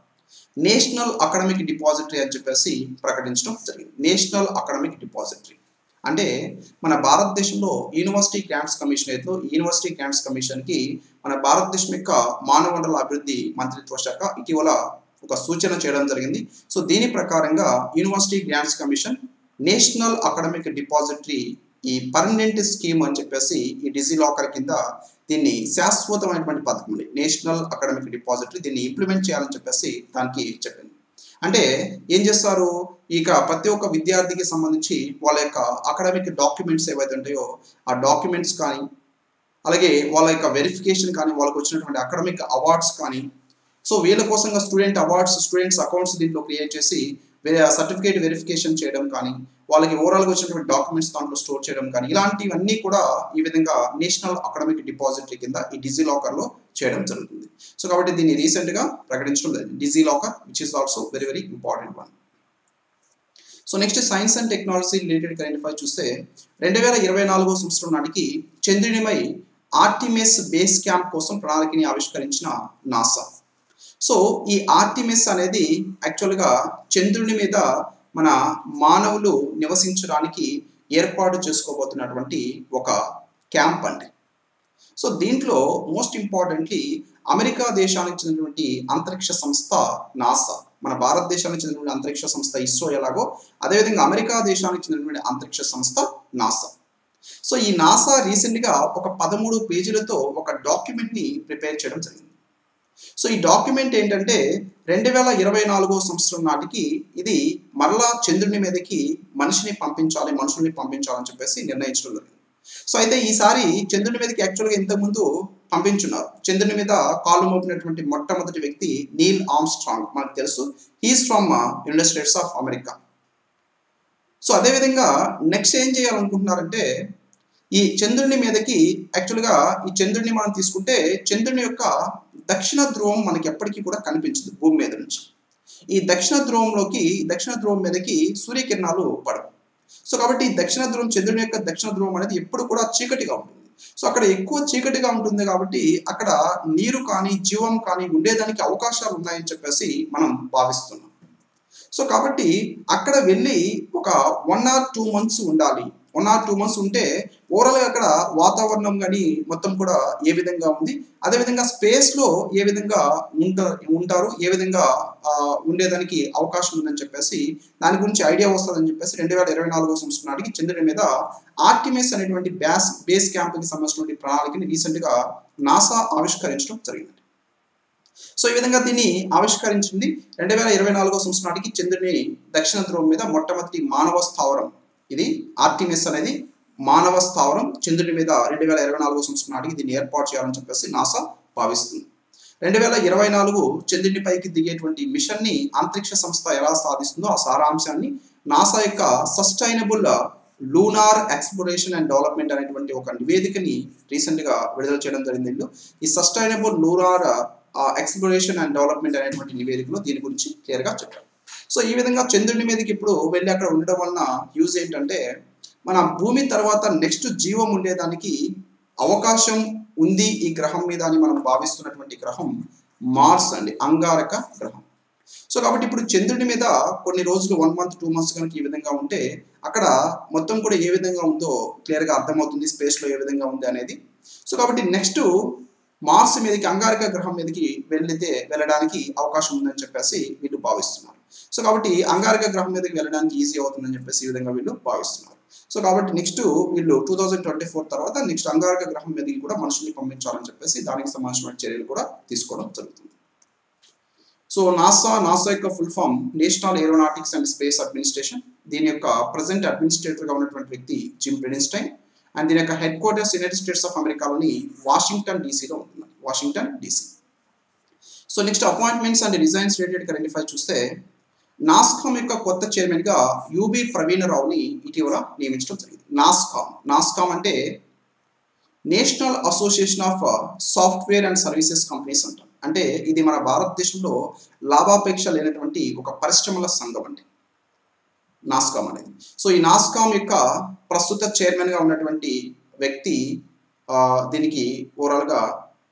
నేషనల్ అకాడమిక్ డిపాజిటరీ అని చెప్పేసి ప్రకటించడం జరిగింది నేషనల్ అకాడమిక్ డిపాజిటరీ అంటే మన భారతదేశంలో యూనివర్సిటీ గ్రాంట్స్ కమిషన్ అయితే యూనివర్సిటీ గ్రాంట్స్ కమిషన్కి మన భారతదేశం యొక్క మానవ వనరుల అభివృద్ధి మంత్రిత్వ శాఖ ఇటీవల ఒక సూచన చేయడం జరిగింది సో దీని ప్రకారంగా university grants commission national academic depository ఈ పర్మనెంట్ స్కీమ్ అని చెప్పేసి ఈ డిజీ లాకర్ కింద దీన్ని శాశ్వతమైనటువంటి పథకం ఉంది నేషనల్ అకాడమిక్ డిపాజిటరీ దీన్ని ఇంప్లిమెంట్ చేయాలని చెప్పేసి దానికి చెప్పింది అంటే ఏం చేస్తారు ఇక ప్రతి ఒక్క విద్యార్థికి సంబంధించి వాళ్ళ యొక్క అకాడమిక్ డాక్యుమెంట్స్ ఏవైతే ఉంటాయో ఆ డాక్యుమెంట్స్ కానీ అలాగే వాళ్ళ యొక్క వెరిఫికేషన్ కానీ వాళ్ళకి వచ్చినటువంటి అకాడమిక్ అవార్డ్స్ కానీ సో వీళ్ళ కోసంగా స్టూడెంట్ అవార్డ్స్ స్టూడెంట్స్ అకౌంట్స్ దీంట్లో క్రియేట్ చేసి వేరే సర్టిఫికేట్ వెరిఫికేషన్ చేయడం కానీ వాళ్ళకి ఓవరాల్గా వచ్చినటువంటి డాక్యుమెంట్స్ దాంట్లో స్టోర్ చేయడం కానీ ఇలాంటివన్నీ కూడా ఈ విధంగా నేషనల్ అకాడమిక్ డిపాజిటరీ కింద ఈ డిజీ లాకర్లో చేయడం జరుగుతుంది సో కాబట్టి దీన్ని రీసెంట్గా ప్రకటించడం జరిగింది digi locker which is also very very important one so next science and technology related current affair చూస్తే రెండు వేల ఇరవై నాలుగో సంవత్సరం నాటికి చంద్రునిపై ఆర్టిమిస్ బేస్ క్యాంప్ కోసం ప్రణాళికని ఆవిష్కరించిన నాసా సో ఈ ఆర్టిమిస్ అనేది యాక్చువల్గా చంద్రుని మీద మన మానవులు నివసించడానికి ఏర్పాటు చేసుకోబోతున్నటువంటి ఒక క్యాంప్ అండి సో దీంట్లో మోస్ట్ ఇంపార్టెంట్లీ అమెరికా దేశానికి చెందినటువంటి అంతరిక్ష సంస్థ నాసా మన భారతదేశానికి చెందినటువంటి అంతరిక్ష సంస్థ ఇస్రో ఎలాగో అదేవిధంగా అమెరికా దేశానికి చెందినటువంటి అంతరిక్ష సంస్థ నాసా సో ఈ నాసా రీసెంట్గా ఒక పదమూడు పేజీలతో ఒక డాక్యుమెంట్ని ప్రిపేర్ చేయడం జరిగింది సో ఈ డాక్యుమెంట్ ఏంటంటే రెండు వేల ఇరవై నాలుగో సంవత్సరం నాటికి ఇది మరలా చంద్రుని మీదకి మనిషిని పంపించాలి మనుషుల్ని పంపించాలని చెప్పేసి నిర్ణయించడం జరిగింది సో అయితే ఈసారి చంద్రుని మీదకి యాక్చువల్గా ఇంతకుముందు పంపించున్నారు చంద్రుని మీద కాలు మోపినటువంటి మొట్టమొదటి వ్యక్తి నీల్ ఆమ్స్ట్రాంగ్ మనకు తెలుసు he's from United States of America so అదేవిధంగా నెక్స్ట్ ఏం చేయాలనుకుంటున్నారంటే ఈ చంద్రుని మీదకి యాక్చువల్గా ఈ చంద్రుని మనం తీసుకుంటే చంద్రుని యొక్క దక్షిణ ధ్రువం మనకి ఎప్పటికీ కూడా కనిపించదు భూమి మీద నుంచి ఈ దక్షిణ ధ్రువంలోకి దక్షిణ ధ్రువం మీదకి సూర్యకిరణాలు పడవు సో కాబట్టి ఈ దక్షిణ ధ్రువం చంద్రుని యొక్క దక్షిణ ధ్రువం అనేది ఎప్పుడు కూడా చీకటిగా ఉంటుంది సో అక్కడ ఎక్కువ చీకటిగా ఉంటుంది కాబట్టి అక్కడ నీరు కానీ జీవం కానీ ఉండేదానికి అవకాశాలు ఉన్నాయని చెప్పేసి మనం భావిస్తున్నాం సో కాబట్టి అక్కడ వెళ్ళి ఒక వన్ ఆర్ టూ మంత్స్ ఉండాలి వన్ ఆర్ టూ మంత్స్ ఉంటే ఓవరాల్గా అక్కడ వాతావరణం కానీ మొత్తం కూడా ఏ విధంగా ఉంది అదేవిధంగా స్పేస్లో ఏ విధంగా ఉంట ఉంటారు ఏ విధంగా ఆ, ఉండేదానికి అవకాశం ఉందని చెప్పేసి దాని గురించి ఐడియా వస్తుందని చెప్పేసి రెండు వేల ఇరవై నాలుగో సంవత్సరం నాటికి చంద్రుడి మీద ఆర్టిమిస్ అనేటువంటి బ్యాస్ బేస్ క్యాంప్కి సంబంధించినటువంటి ప్రణాళికని రీసెంట్గా నాసా ఆవిష్కరించడం జరిగింది సో ఈ విధంగా దీన్ని ఆవిష్కరించింది రెండు వేల ఇరవై నాలుగో సంవత్సరం నాటికి చంద్రుని దక్షిణ ధ్రువం మీద మొట్టమొదటి మానవ స్థావరం ఇది ఆర్టిమిస్ అనేది మానవ స్థావరం చంద్రుడి మీద రెండు వేల ఇరవై నాలుగో సంవత్సరం నాటికి దీన్ని ఏర్పాటు చేయాలని చెప్పేసి నాసా భావిస్తుంది రెండు వేల ఇరవై నాలుగు చంద్రుని పైకి దిగేటువంటి మిషన్ ని అంతరిక్ష సంస్థ ఎలా సాధిస్తుందో ఆ సారాంశాన్ని నాసా యొక్క sustainable lunar exploration and development అనేటువంటి ఒక నివేదికని రీసెంట్ గా విడుదల చేయడం జరిగింది వీళ్ళు. ఈ sustainable lunar exploration and development అనేటువంటి నివేదికలో దీని గురించి క్లియర్ గా చెప్పారు సో ఈ విధంగా చంద్రుని మీదకి ఇప్పుడు వెళ్ళి అక్కడ ఉండడం వలన యూజ్ ఏంటంటే మన భూమి తర్వాత నెక్స్ట్ జీవం ఉండేదానికి అవకాశం ఉంది ఈ గ్రహం మీద అని మనం భావిస్తున్నటువంటి గ్రహం మార్స్ అండి అంగారక గ్రహం సో కాబట్టి ఇప్పుడు చంద్రుడి మీద కొన్ని రోజులు వన్ మంత్ టూ మంత్స్ కనుక ఈ విధంగా ఉంటే అక్కడ మొత్తం కూడా ఏ విధంగా ఉందో క్లియర్గా అర్థమవుతుంది స్పేస్లో ఏ విధంగా ఉంది అనేది సో కాబట్టి నెక్స్ట్ మార్స్ మీదకి అంగారక గ్రహం మీదకి వెళ్ళితే వెళ్ళడానికి అవకాశం ఉందని చెప్పేసి వీళ్ళు భావిస్తున్నారు సో కాబట్టి అంగారక గ్రహం మీదకి వెళ్ళడానికి ఈజీ అవుతుందని చెప్పేసి ఈ విధంగా వీళ్ళు భావిస్తున్నారు సో కాబట్టి నెక్స్ట్ వీళ్ళు టూ థౌజండ్ ట్వంటీ ఫోర్ తర్వాత నెక్స్ట్ అంగారక గ్రహం మీదకి కూడా మనుషుల్ని పంపించాలని చెప్పేసి దానికి సంబంధించిన చర్యలు కూడా తీసుకోవడం జరుగుతుంది సో నాసా నాసా యొక్క full form national aeronautics and space administration దీని యొక్క ప్రజెంట్ అడ్మినిస్ట్రేటర్గా ఉన్నటువంటి వ్యక్తి జిమ్ బ్రెడిన్స్టైన్ అండ్ దీని యొక్క headquarters United States of అమెరికాలోని వాషింగ్టన్ డీసీలో ఉంటుంది Washington DC so next appointments and resigns related current affairs చూస్తే నాస్కామ్ యొక్క కొత్త చైర్మన్ గా యూబి ప్రవీణరావుని ఇటీవల నియమించడం జరిగింది నాస్కామ్ నాస్కామ్ అంటే national association of software and services companies అంటాం అంటే ఇది మన భారతదేశంలో లాభాపేక్ష లేనటువంటి ఒక పరిశ్రమల సంఘం అండి నాస్కామ్ అనేది సో ఈ నాస్కామ్ యొక్క ప్రస్తుత చైర్మన్ గా ఉన్నటువంటి వ్యక్తి ఆ, దీనికి ఓవరాల్ గా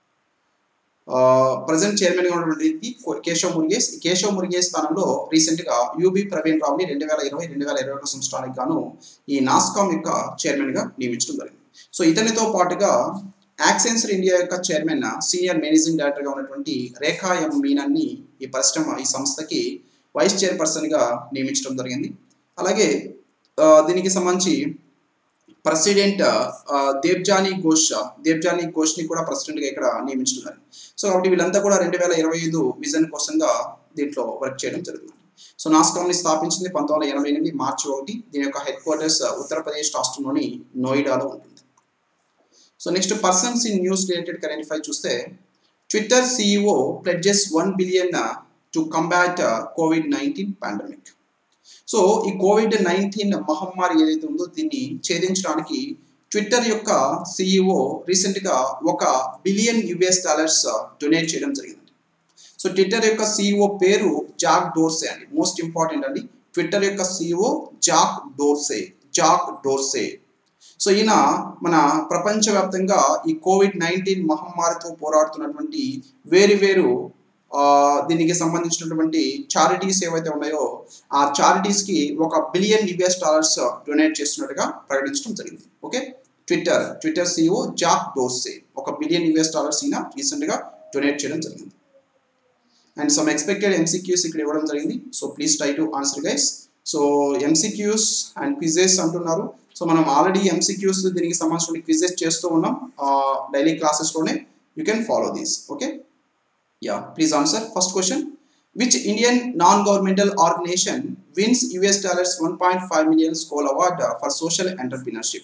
ప్రజెంట్ చైర్మన్ గా ఉన్నటువంటి వ్యక్తి కో- కేశవ్ మురుగేష్ ఈ కేశవ్ మురుగేష్ స్థానంలో రీసెంట్ గా యూబి ప్రవీణ్ రావుని రెండు వేల ఇరవై రెండు వేల ఇరవై ఒకటి సంవత్సరానికి గాను ఈ నాస్కామ్ యొక్క చైర్మన్ గా నియమించడం జరిగింది సో ఇతనితో పాటుగా యాక్సెన్సర్ ఇండియా యొక్క చైర్మన్ సీనియర్ మేనేజింగ్ డైరెక్టర్ గా ఉన్నటువంటి రేఖా ఎం మీనాన్ని ఈ పరిశ్రమ ఈ సంస్థకి వైస్ చైర్పర్సన్ గా నియమించడం జరిగింది అలాగే ఆ, దీనికి సంబంధించి ప్రెసిడెంట్ దేవ్జానీ ఘోష్ దేవ్జానీ ఘోష్ ని కూడా ప్రెసిడెంట్ గా ఇక్కడ నియమించుతున్నారు సో కాబట్టి వీళ్ళంతా కూడా రెండు వేల ఇరవై ఐదు విజన్ కోసంగా దీంట్లో వర్క్ చేయడం జరుగుతుంది సో నాస్కామ్ ని స్థాపించింది పంతొమ్మిది వందల ఎనభై ఎనిమిది మార్చి ఒకటి దీని యొక్క హెడ్ క్వార్టర్స్ ఉత్తరప్రదేశ్ రాష్ట్రంలోని నోయిడాలో ఉంటుంది so next persons in news related current five చూస్తే Twitter CEO pledges one billion to combat Covid nineteen pandemic so ఈ కోవిడ్ నైన్టీన్ మహమ్మారి ఏదైతే ఉందో దీన్ని ఛేదించడానికి ట్విట్టర్ యొక్క సిఇఓ రీసెంట్ గా ఒక బిలియన్ యుఎస్ డాలర్స్ డొనేట్ చేయడం జరిగింది సో ట్విట్టర్ యొక్క సిఇఓ పేరు జాక్ డోర్సే అండి మోస్ట్ ఇంపార్టెంట్ అండి ట్విట్టర్ యొక్క CEO Jack Dorsey Jack Dorsey so ఈయన మన ప్రపంచవ్యాప్తంగా ఈ కోవిడ్ నైన్టీన్ మహమ్మారితో పోరాడుతున్నటువంటి వేరు వేరు ఆ, దీనికి సంబంధించినటువంటి చారిటీస్ ఏవైతే ఉన్నాయో ఆ చారిటీస్ కి ఒక బిలియన్ యుఎస్ డాలర్స్ డొనేట్ చేస్తున్నట్టుగా ప్రకటించడం జరిగింది okay Twitter Twitter CEO Jack Dorsey ఒక బిలియన్ యుఎస్ డాలర్స్ ఈయన రీసెంట్ గా డొనేట్ చేయడం జరిగింది అండ్ సమ్ ఎక్స్పెక్టెడ్ ఎంసీక్యూస్ ఇక్కడ ఇవ్వడం జరిగింది so please try to answer guys so MCQs and quizzes అంటున్నారు సో మనం ఆల్రెడీ ఎంసీక్యూస్ దీనికి సంబంధించిన క్విజెస్ చేస్తూ ఉన్నాం డైలీ క్లాసెస్లోనే you can follow these okay Yeah, please answer. First question. Which Indian non-governmental organization wins US dollars 1.5 million Skoll Award uh, for social entrepreneurship?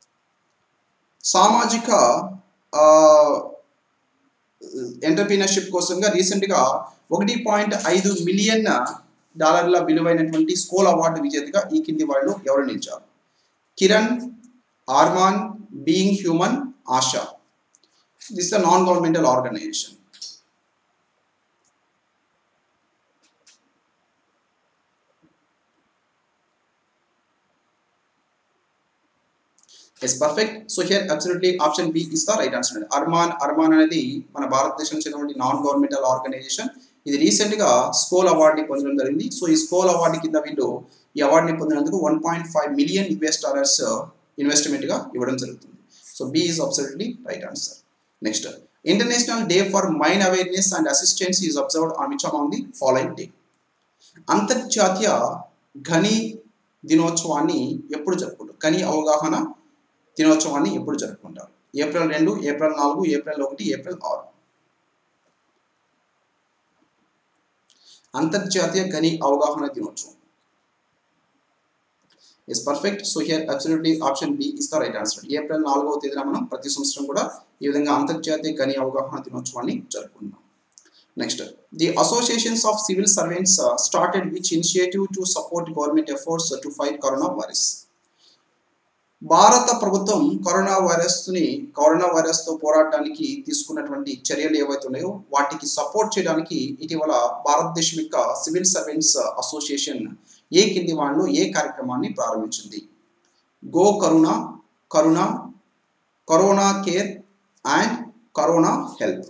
సామాజిక entrepreneurship కోసంగా రీసెంట్గా ఒకటి పాయింట్ ఐదు మిలియన్ డాలర్ల విలువైనటువంటి స్కోల్ అవార్డు విజేతగా ఈ కింది వాళ్ళు ఎవరు నిలిచారు Kiran Arman being human Asha this the non governmental organization yes perfect so here absolutely option B is the right answer Arman Arman అనేది మన భారతదేశం చెందినటువంటి నాన్ గవర్నమెంటల్ ఆర్గనైజేషన్ ఇది రీసెంట్ గా స్కోల్ అవార్డుని పొందడం జరిగింది సో ఈ స్కోల్ అవార్డు కింద వీళ్ళు ఈ అవార్డుని పొందినందుకు one point five million US dollars ఇన్వెస్ట్మెంట్గా ఇవ్వడం జరుగుతుంది so B is absolutely right answer next international day for mine awareness and assistance is observed on which among the following day అంతర్జాతీయ ఘని దినోత్సవాన్ని ఎప్పుడు జరుపుకుంటారు ఘని అవగాహన దినోత్సవాన్ని ఎప్పుడు జరుపుకుంటారు ఏప్రిల్ రెండు ఏప్రిల్ నాలుగు ఏప్రిల్ ఒకటి ఏప్రిల్ ఆరు అంతర్జాతీయ ఘని అవగాహన దినోత్సవం is perfect so here absolutely option B is the right answer April నాలుగవ తేదీన మనం ప్రతి సంవత్సరం కూడా ఈ విధంగా అంతర్జాతీయ ఘని అవగాహన దినోత్సవాన్ని జరుపుకుంటున్నాం next the associations of civil servants started which initiative to support government efforts to fight corona virus భారత ప్రభుత్వం కరోనా వైరస్ని కరోనా వైరస్తో పోరాడడానికి తీసుకున్నటువంటి చర్యలు ఏవైతే ఉన్నాయో వాటికి సపోర్ట్ చేయడానికి ఇటీవల భారతదేశం యొక్క సివిల్ సర్వెంట్స్ అసోసియేషన్ ఏ కింది వాళ్ళు ఏ కార్యక్రమాన్ని ప్రారంభించింది go Karuna Karuna corona care and corona health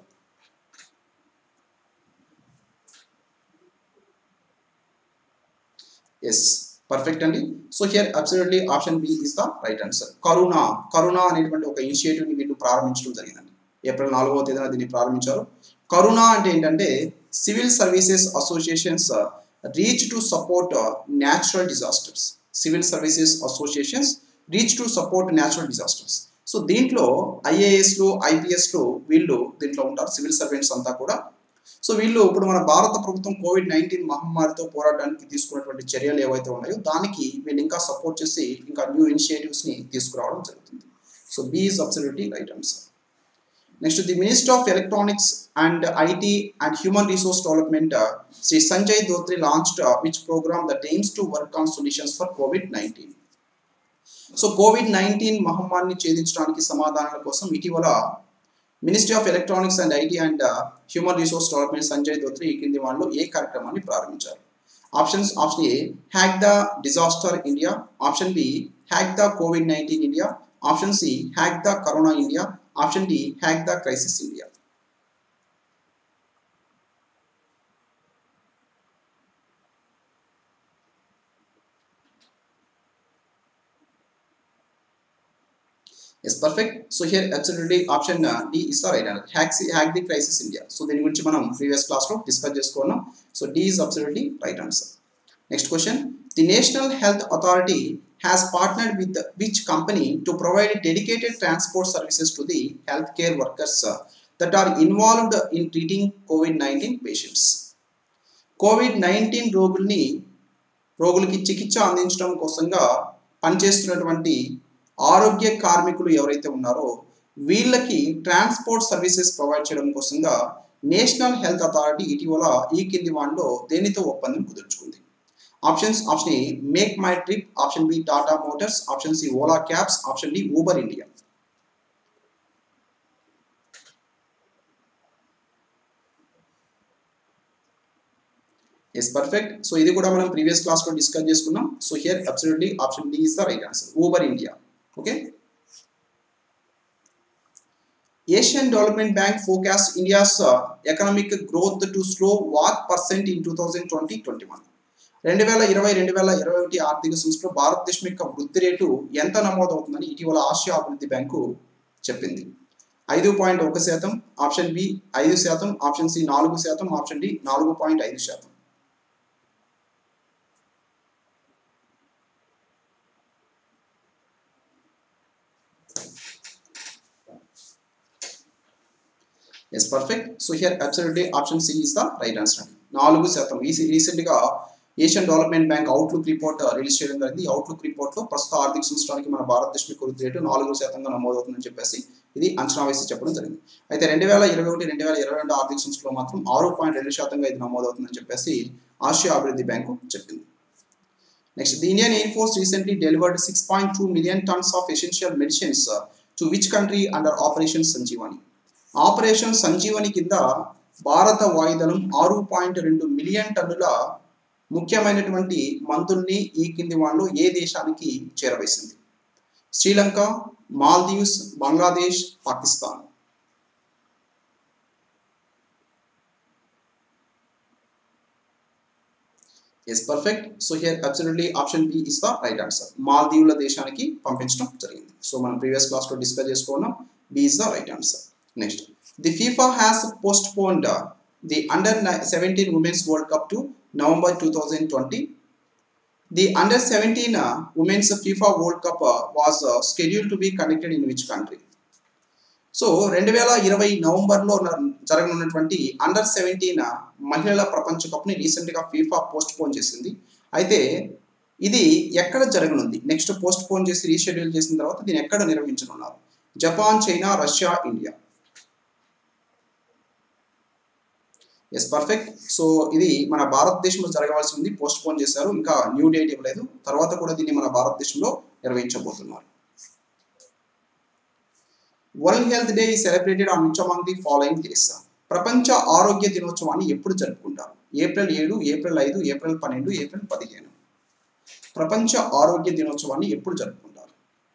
yes perfect అండి so here absolutely option B is the right answer Karuna Karuna అనేటువంటి ఒక ఇనిషియేటివ్ని వీళ్ళు ప్రారంభించడం జరిగిందండి ఏప్రిల్ నాలుగవ తేదీన దీన్ని ప్రారంభించారు కరుణ అంటే ఏంటంటే civil services associations reach to support natural disasters civil services associations reach to support natural disasters so దీంట్లో ఐఏఎస్లు ఐపీఎస్లు వీళ్ళు దీంట్లో ఉంటారు సివిల్ సర్వెంట్స్ అంతా కూడా సో వీళ్ళు ఇప్పుడు మన భారత ప్రభుత్వం కోవిడ్ నైన్టీన్ మహమ్మారితో పోరాడడానికి తీసుకున్నటువంటి చర్యలు ఏవైతే ఉన్నాయో దానికి వీళ్ళు ఇంకా సపోర్ట్ చేసి ఇంకా న్యూ ఇనిషియేటివ్స్ని తీసుకురావడం జరుగుతుంది so B is absolutely right answer next the minister of electronics and IT and human resource development Shri Sanjay Dhotre launched which program that aims to work on solutions for Covid nineteen so Covid nineteen మహమ్మారిని ఛేదించడానికి సమాధానాల కోసం ఇటీవల ministry of electronics and IT and human resource development Sanjay Dhotre ఈ కింది వాళ్ళు ఏ కార్యక్రమాన్ని ప్రారంభించారు options option A hack the disaster India option B hack the COVID nineteen India option C hack the corona India option D hack the crisis India yes perfect so here absolutely option D is the right answer hack hack the crisis India so దీని గురించి మనం previous క్లాస్లో discuss చేసుకున్నాం so D is absolutely right answer next question the national health authority has partnered with which company to provide dedicated transport services to the healthcare workers uh, that are involved in treating COVID-19 patients. COVID nineteen రోగుల్ని రోగులకి చికిత్స అందించడం కోసంగా పనిచేస్తున్నటువంటి ఆరోగ్య కార్మికులు ఎవరైతే ఉన్నారో వీళ్ళకి ట్రాన్స్పోర్ట్ సర్వీసెస్ ప్రొవైడ్ చేయడం కోసంగా నేషనల్ హెల్త్ అథారిటీ ఇటీవల ఈ కింది వాటిలో దేనితో ఒప్పందం కుదుర్చుకుంది options option A make my trip option B Tata motors option C Ola cabs option D Uber India yes perfect so ఇది కూడా మనం ప్రీవియస్ క్లాస్లో డిస్కస్ చేసుకున్నాం so here absolutely option D is the right answer Uber India okay Asian development bank forecast India's economic growth to slow what percent in two thousand twenty twenty one రెండు వేల ఇరవై రెండు వేల ఇరవై ఒకటి ఆర్థిక సంవత్సరంలో భారతదేశం యొక్క వృద్ధి రేటు ఎంత నమోదవుతుందని ఇటీవల ఆసియా అభివృద్ధి బ్యాంకు చెప్పింది ఐదు పాయింట్ ఒక శాతం ఆప్షన్ బి ఐదు శాతం ఆప్షన్ సి నాలుగు శాతం ఆప్షన్ డి నాలుగు పాయింట్ ఐదు శాతం yes perfect so here absolutely option C is the right answer నాలుగు శాతం ఈ రీసెంట్గా Asian development bank outlook report release చేయడం జరిగింది ఈ అవుట్లుక్ రిపోర్ట్లో ప్రస్తుత ఆర్థిక సంవత్సరానికి మన భారతదేశం యొక్క వృద్ధి రేటు నాలుగు శాతంగా నమోదవుతుందని చెప్పేసి ఇది అంచనా వేసి చెప్పడం జరిగింది అయితే రెండు వేల ఇరవై ఒకటి రెండు వేల ఇరవై రెండు ఆర్థిక సంవత్సరంలో మాత్రం ఆరు పాయింట్ రెండు శాతంగా ఇది నమోదవుతుందని చెప్పేసి ఆసియా అభివృద్ధి బ్యాంకు చెప్పింది next the Indian air force recently delivered six point two million tons of essential medicines to which country under operation Sanjeevani operation Sanjeevani కింద భారత వాయుదళం ఆరు పాయింట్ రెండు మిలియన్ టన్నుల ముఖ్యమైనటువంటి మందుల్ని ఈ కింది వాళ్ళు ఏ దేశానికి చేరవేసింది Sri Lanka Maldives Bangladesh Pakistan yes perfect so here absolutely option B is the right answer మాల్దీవుల దేశానికి పంపించడం జరిగింది సో మనం ప్రీవియస్ క్లాస్లో డిస్కస్ చేసుకున్నాం B is the right answer next the FIFA has postponed the under seventeen women's world cup to November two thousand twenty the under seventeen women's FIFA world cup was scheduled to be conducted in which country so రెండు వేల ఇరవై నవంబర్లో జరగనున్నటువంటి under seventeen మహిళల ప్రపంచ కప్ని రీసెంట్గా FIFA post phone చేసింది అయితే ఇది ఎక్కడ జరగనుంది నెక్స్ట్ పోస్ట్ పోన్ చేసి రీషెడ్యూల్ చేసిన తర్వాత దీన్ని ఎక్కడ నిర్వహించనున్నారు Japan China Russia India yes perfect so ఇది మన భారతదేశంలో జరగవలసి ఉంది పోస్ట్ పోన్ చేశారు ఇంకా న్యూ డేట్ ఇవ్వలేదు తర్వాత కూడా దీన్ని మన భారతదేశంలో నిర్వహించబోతున్నారు world health day celebrated on which among the following days ప్రపంచ ఆరోగ్య దినోత్సవాన్ని ఎప్పుడు జరుపుకుంటారు ఏప్రిల్ ఏడు ఏప్రిల్ ఐదు ఏప్రిల్ పన్నెండు ఏప్రిల్ పదిహేను ప్రపంచ ఆరోగ్య దినోత్సవాన్ని ఎప్పుడు జరుపుకుంటారు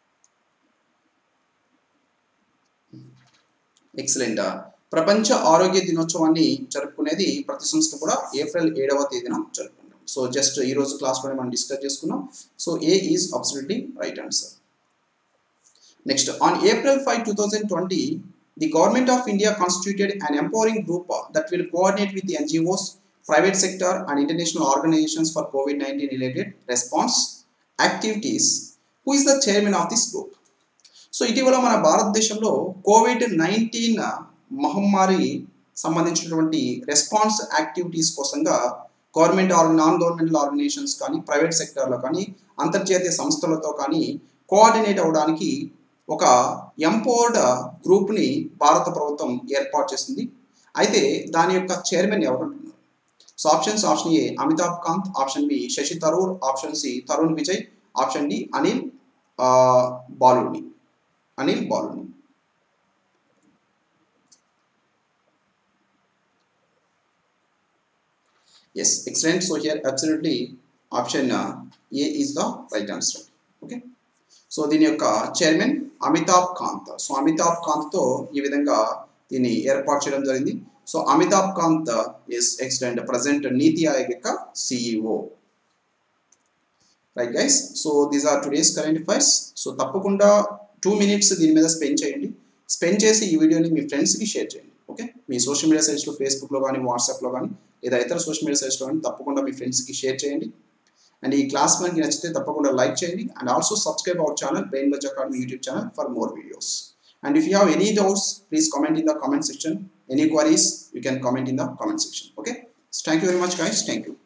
ఎక్సలెంట్ ప్రపంచ ఆరోగ్య దినోత్సవాన్ని జరుపుకునేది ప్రతి సంస్థ కూడా ఏప్రిల్ ఏడవ తేదీన జరుపుకుంటాం సో జస్ట్ ఈ రోజు క్లాస్లోనే మనం డిస్కస్ చేసుకున్నాం so A is absolutely right answer Next, on April 5, 2020, the Government of India constituted an empowering group that will coordinate with the NGOs, private sector, and international organizations for COVID 19 related response activities. Who is the chairman of this group? So ఇటీవల మన భారతదేశంలో Covid nineteen మహమ్మారి సంబంధించినటువంటి response activities కోసంగా government or non governmental organisations కానీ private సెక్టర్లో కానీ అంతర్జాతీయ సంస్థలతో కానీ కోఆర్డినేట్ అవ్వడానికి ఒక ఎంపోర్డ్ గ్రూప్ని భారత ప్రభుత్వం ఏర్పాటు చేసింది అయితే దాని యొక్క చైర్మన్ ఎవరు అంటున్నారు so options option A Amitabh Kant option B Shashi Tharoor option C Tarun Vijay option D Anil Baluni Anil Baluni yes excellent so here absolutely option A is the right answer okay so దీని యొక్క చైర్మన్ అమితాబ్ కాంత్ సో అమితాబ్ కాంత్తో ఈ విధంగా దీన్ని ఏర్పాటు చేయడం జరిగింది so Amitabh Kant is excellent present NITI Aayog యొక్క CEO right guys so these are today's current affairs so తప్పకుండా టూ మినిట్స్ దీని మీద స్పెండ్ చేయండి స్పెండ్ చేసి ఈ వీడియోని మీ ఫ్రెండ్స్కి షేర్ చేయండి ఓకే మీ సోషల్ మీడియా సైట్స్లో ఫేస్బుక్లో కానీ వాట్సాప్లో కానీ లేదా ఇతర సోషల్ మీడియా సైట్స్లో కానీ తప్పకుండా మీ ఫ్రెండ్స్కి షేర్ చేయండి అండ్ ఈ క్లాస్ మనకి నచ్చితే తప్పకుండా లైక్ చేయండి and also subscribe our channel brain buzz academy YouTube channel for more videos and if you have any doubts please comment in the comment section any queries you can comment in the comment section okay thank you very much guys thank you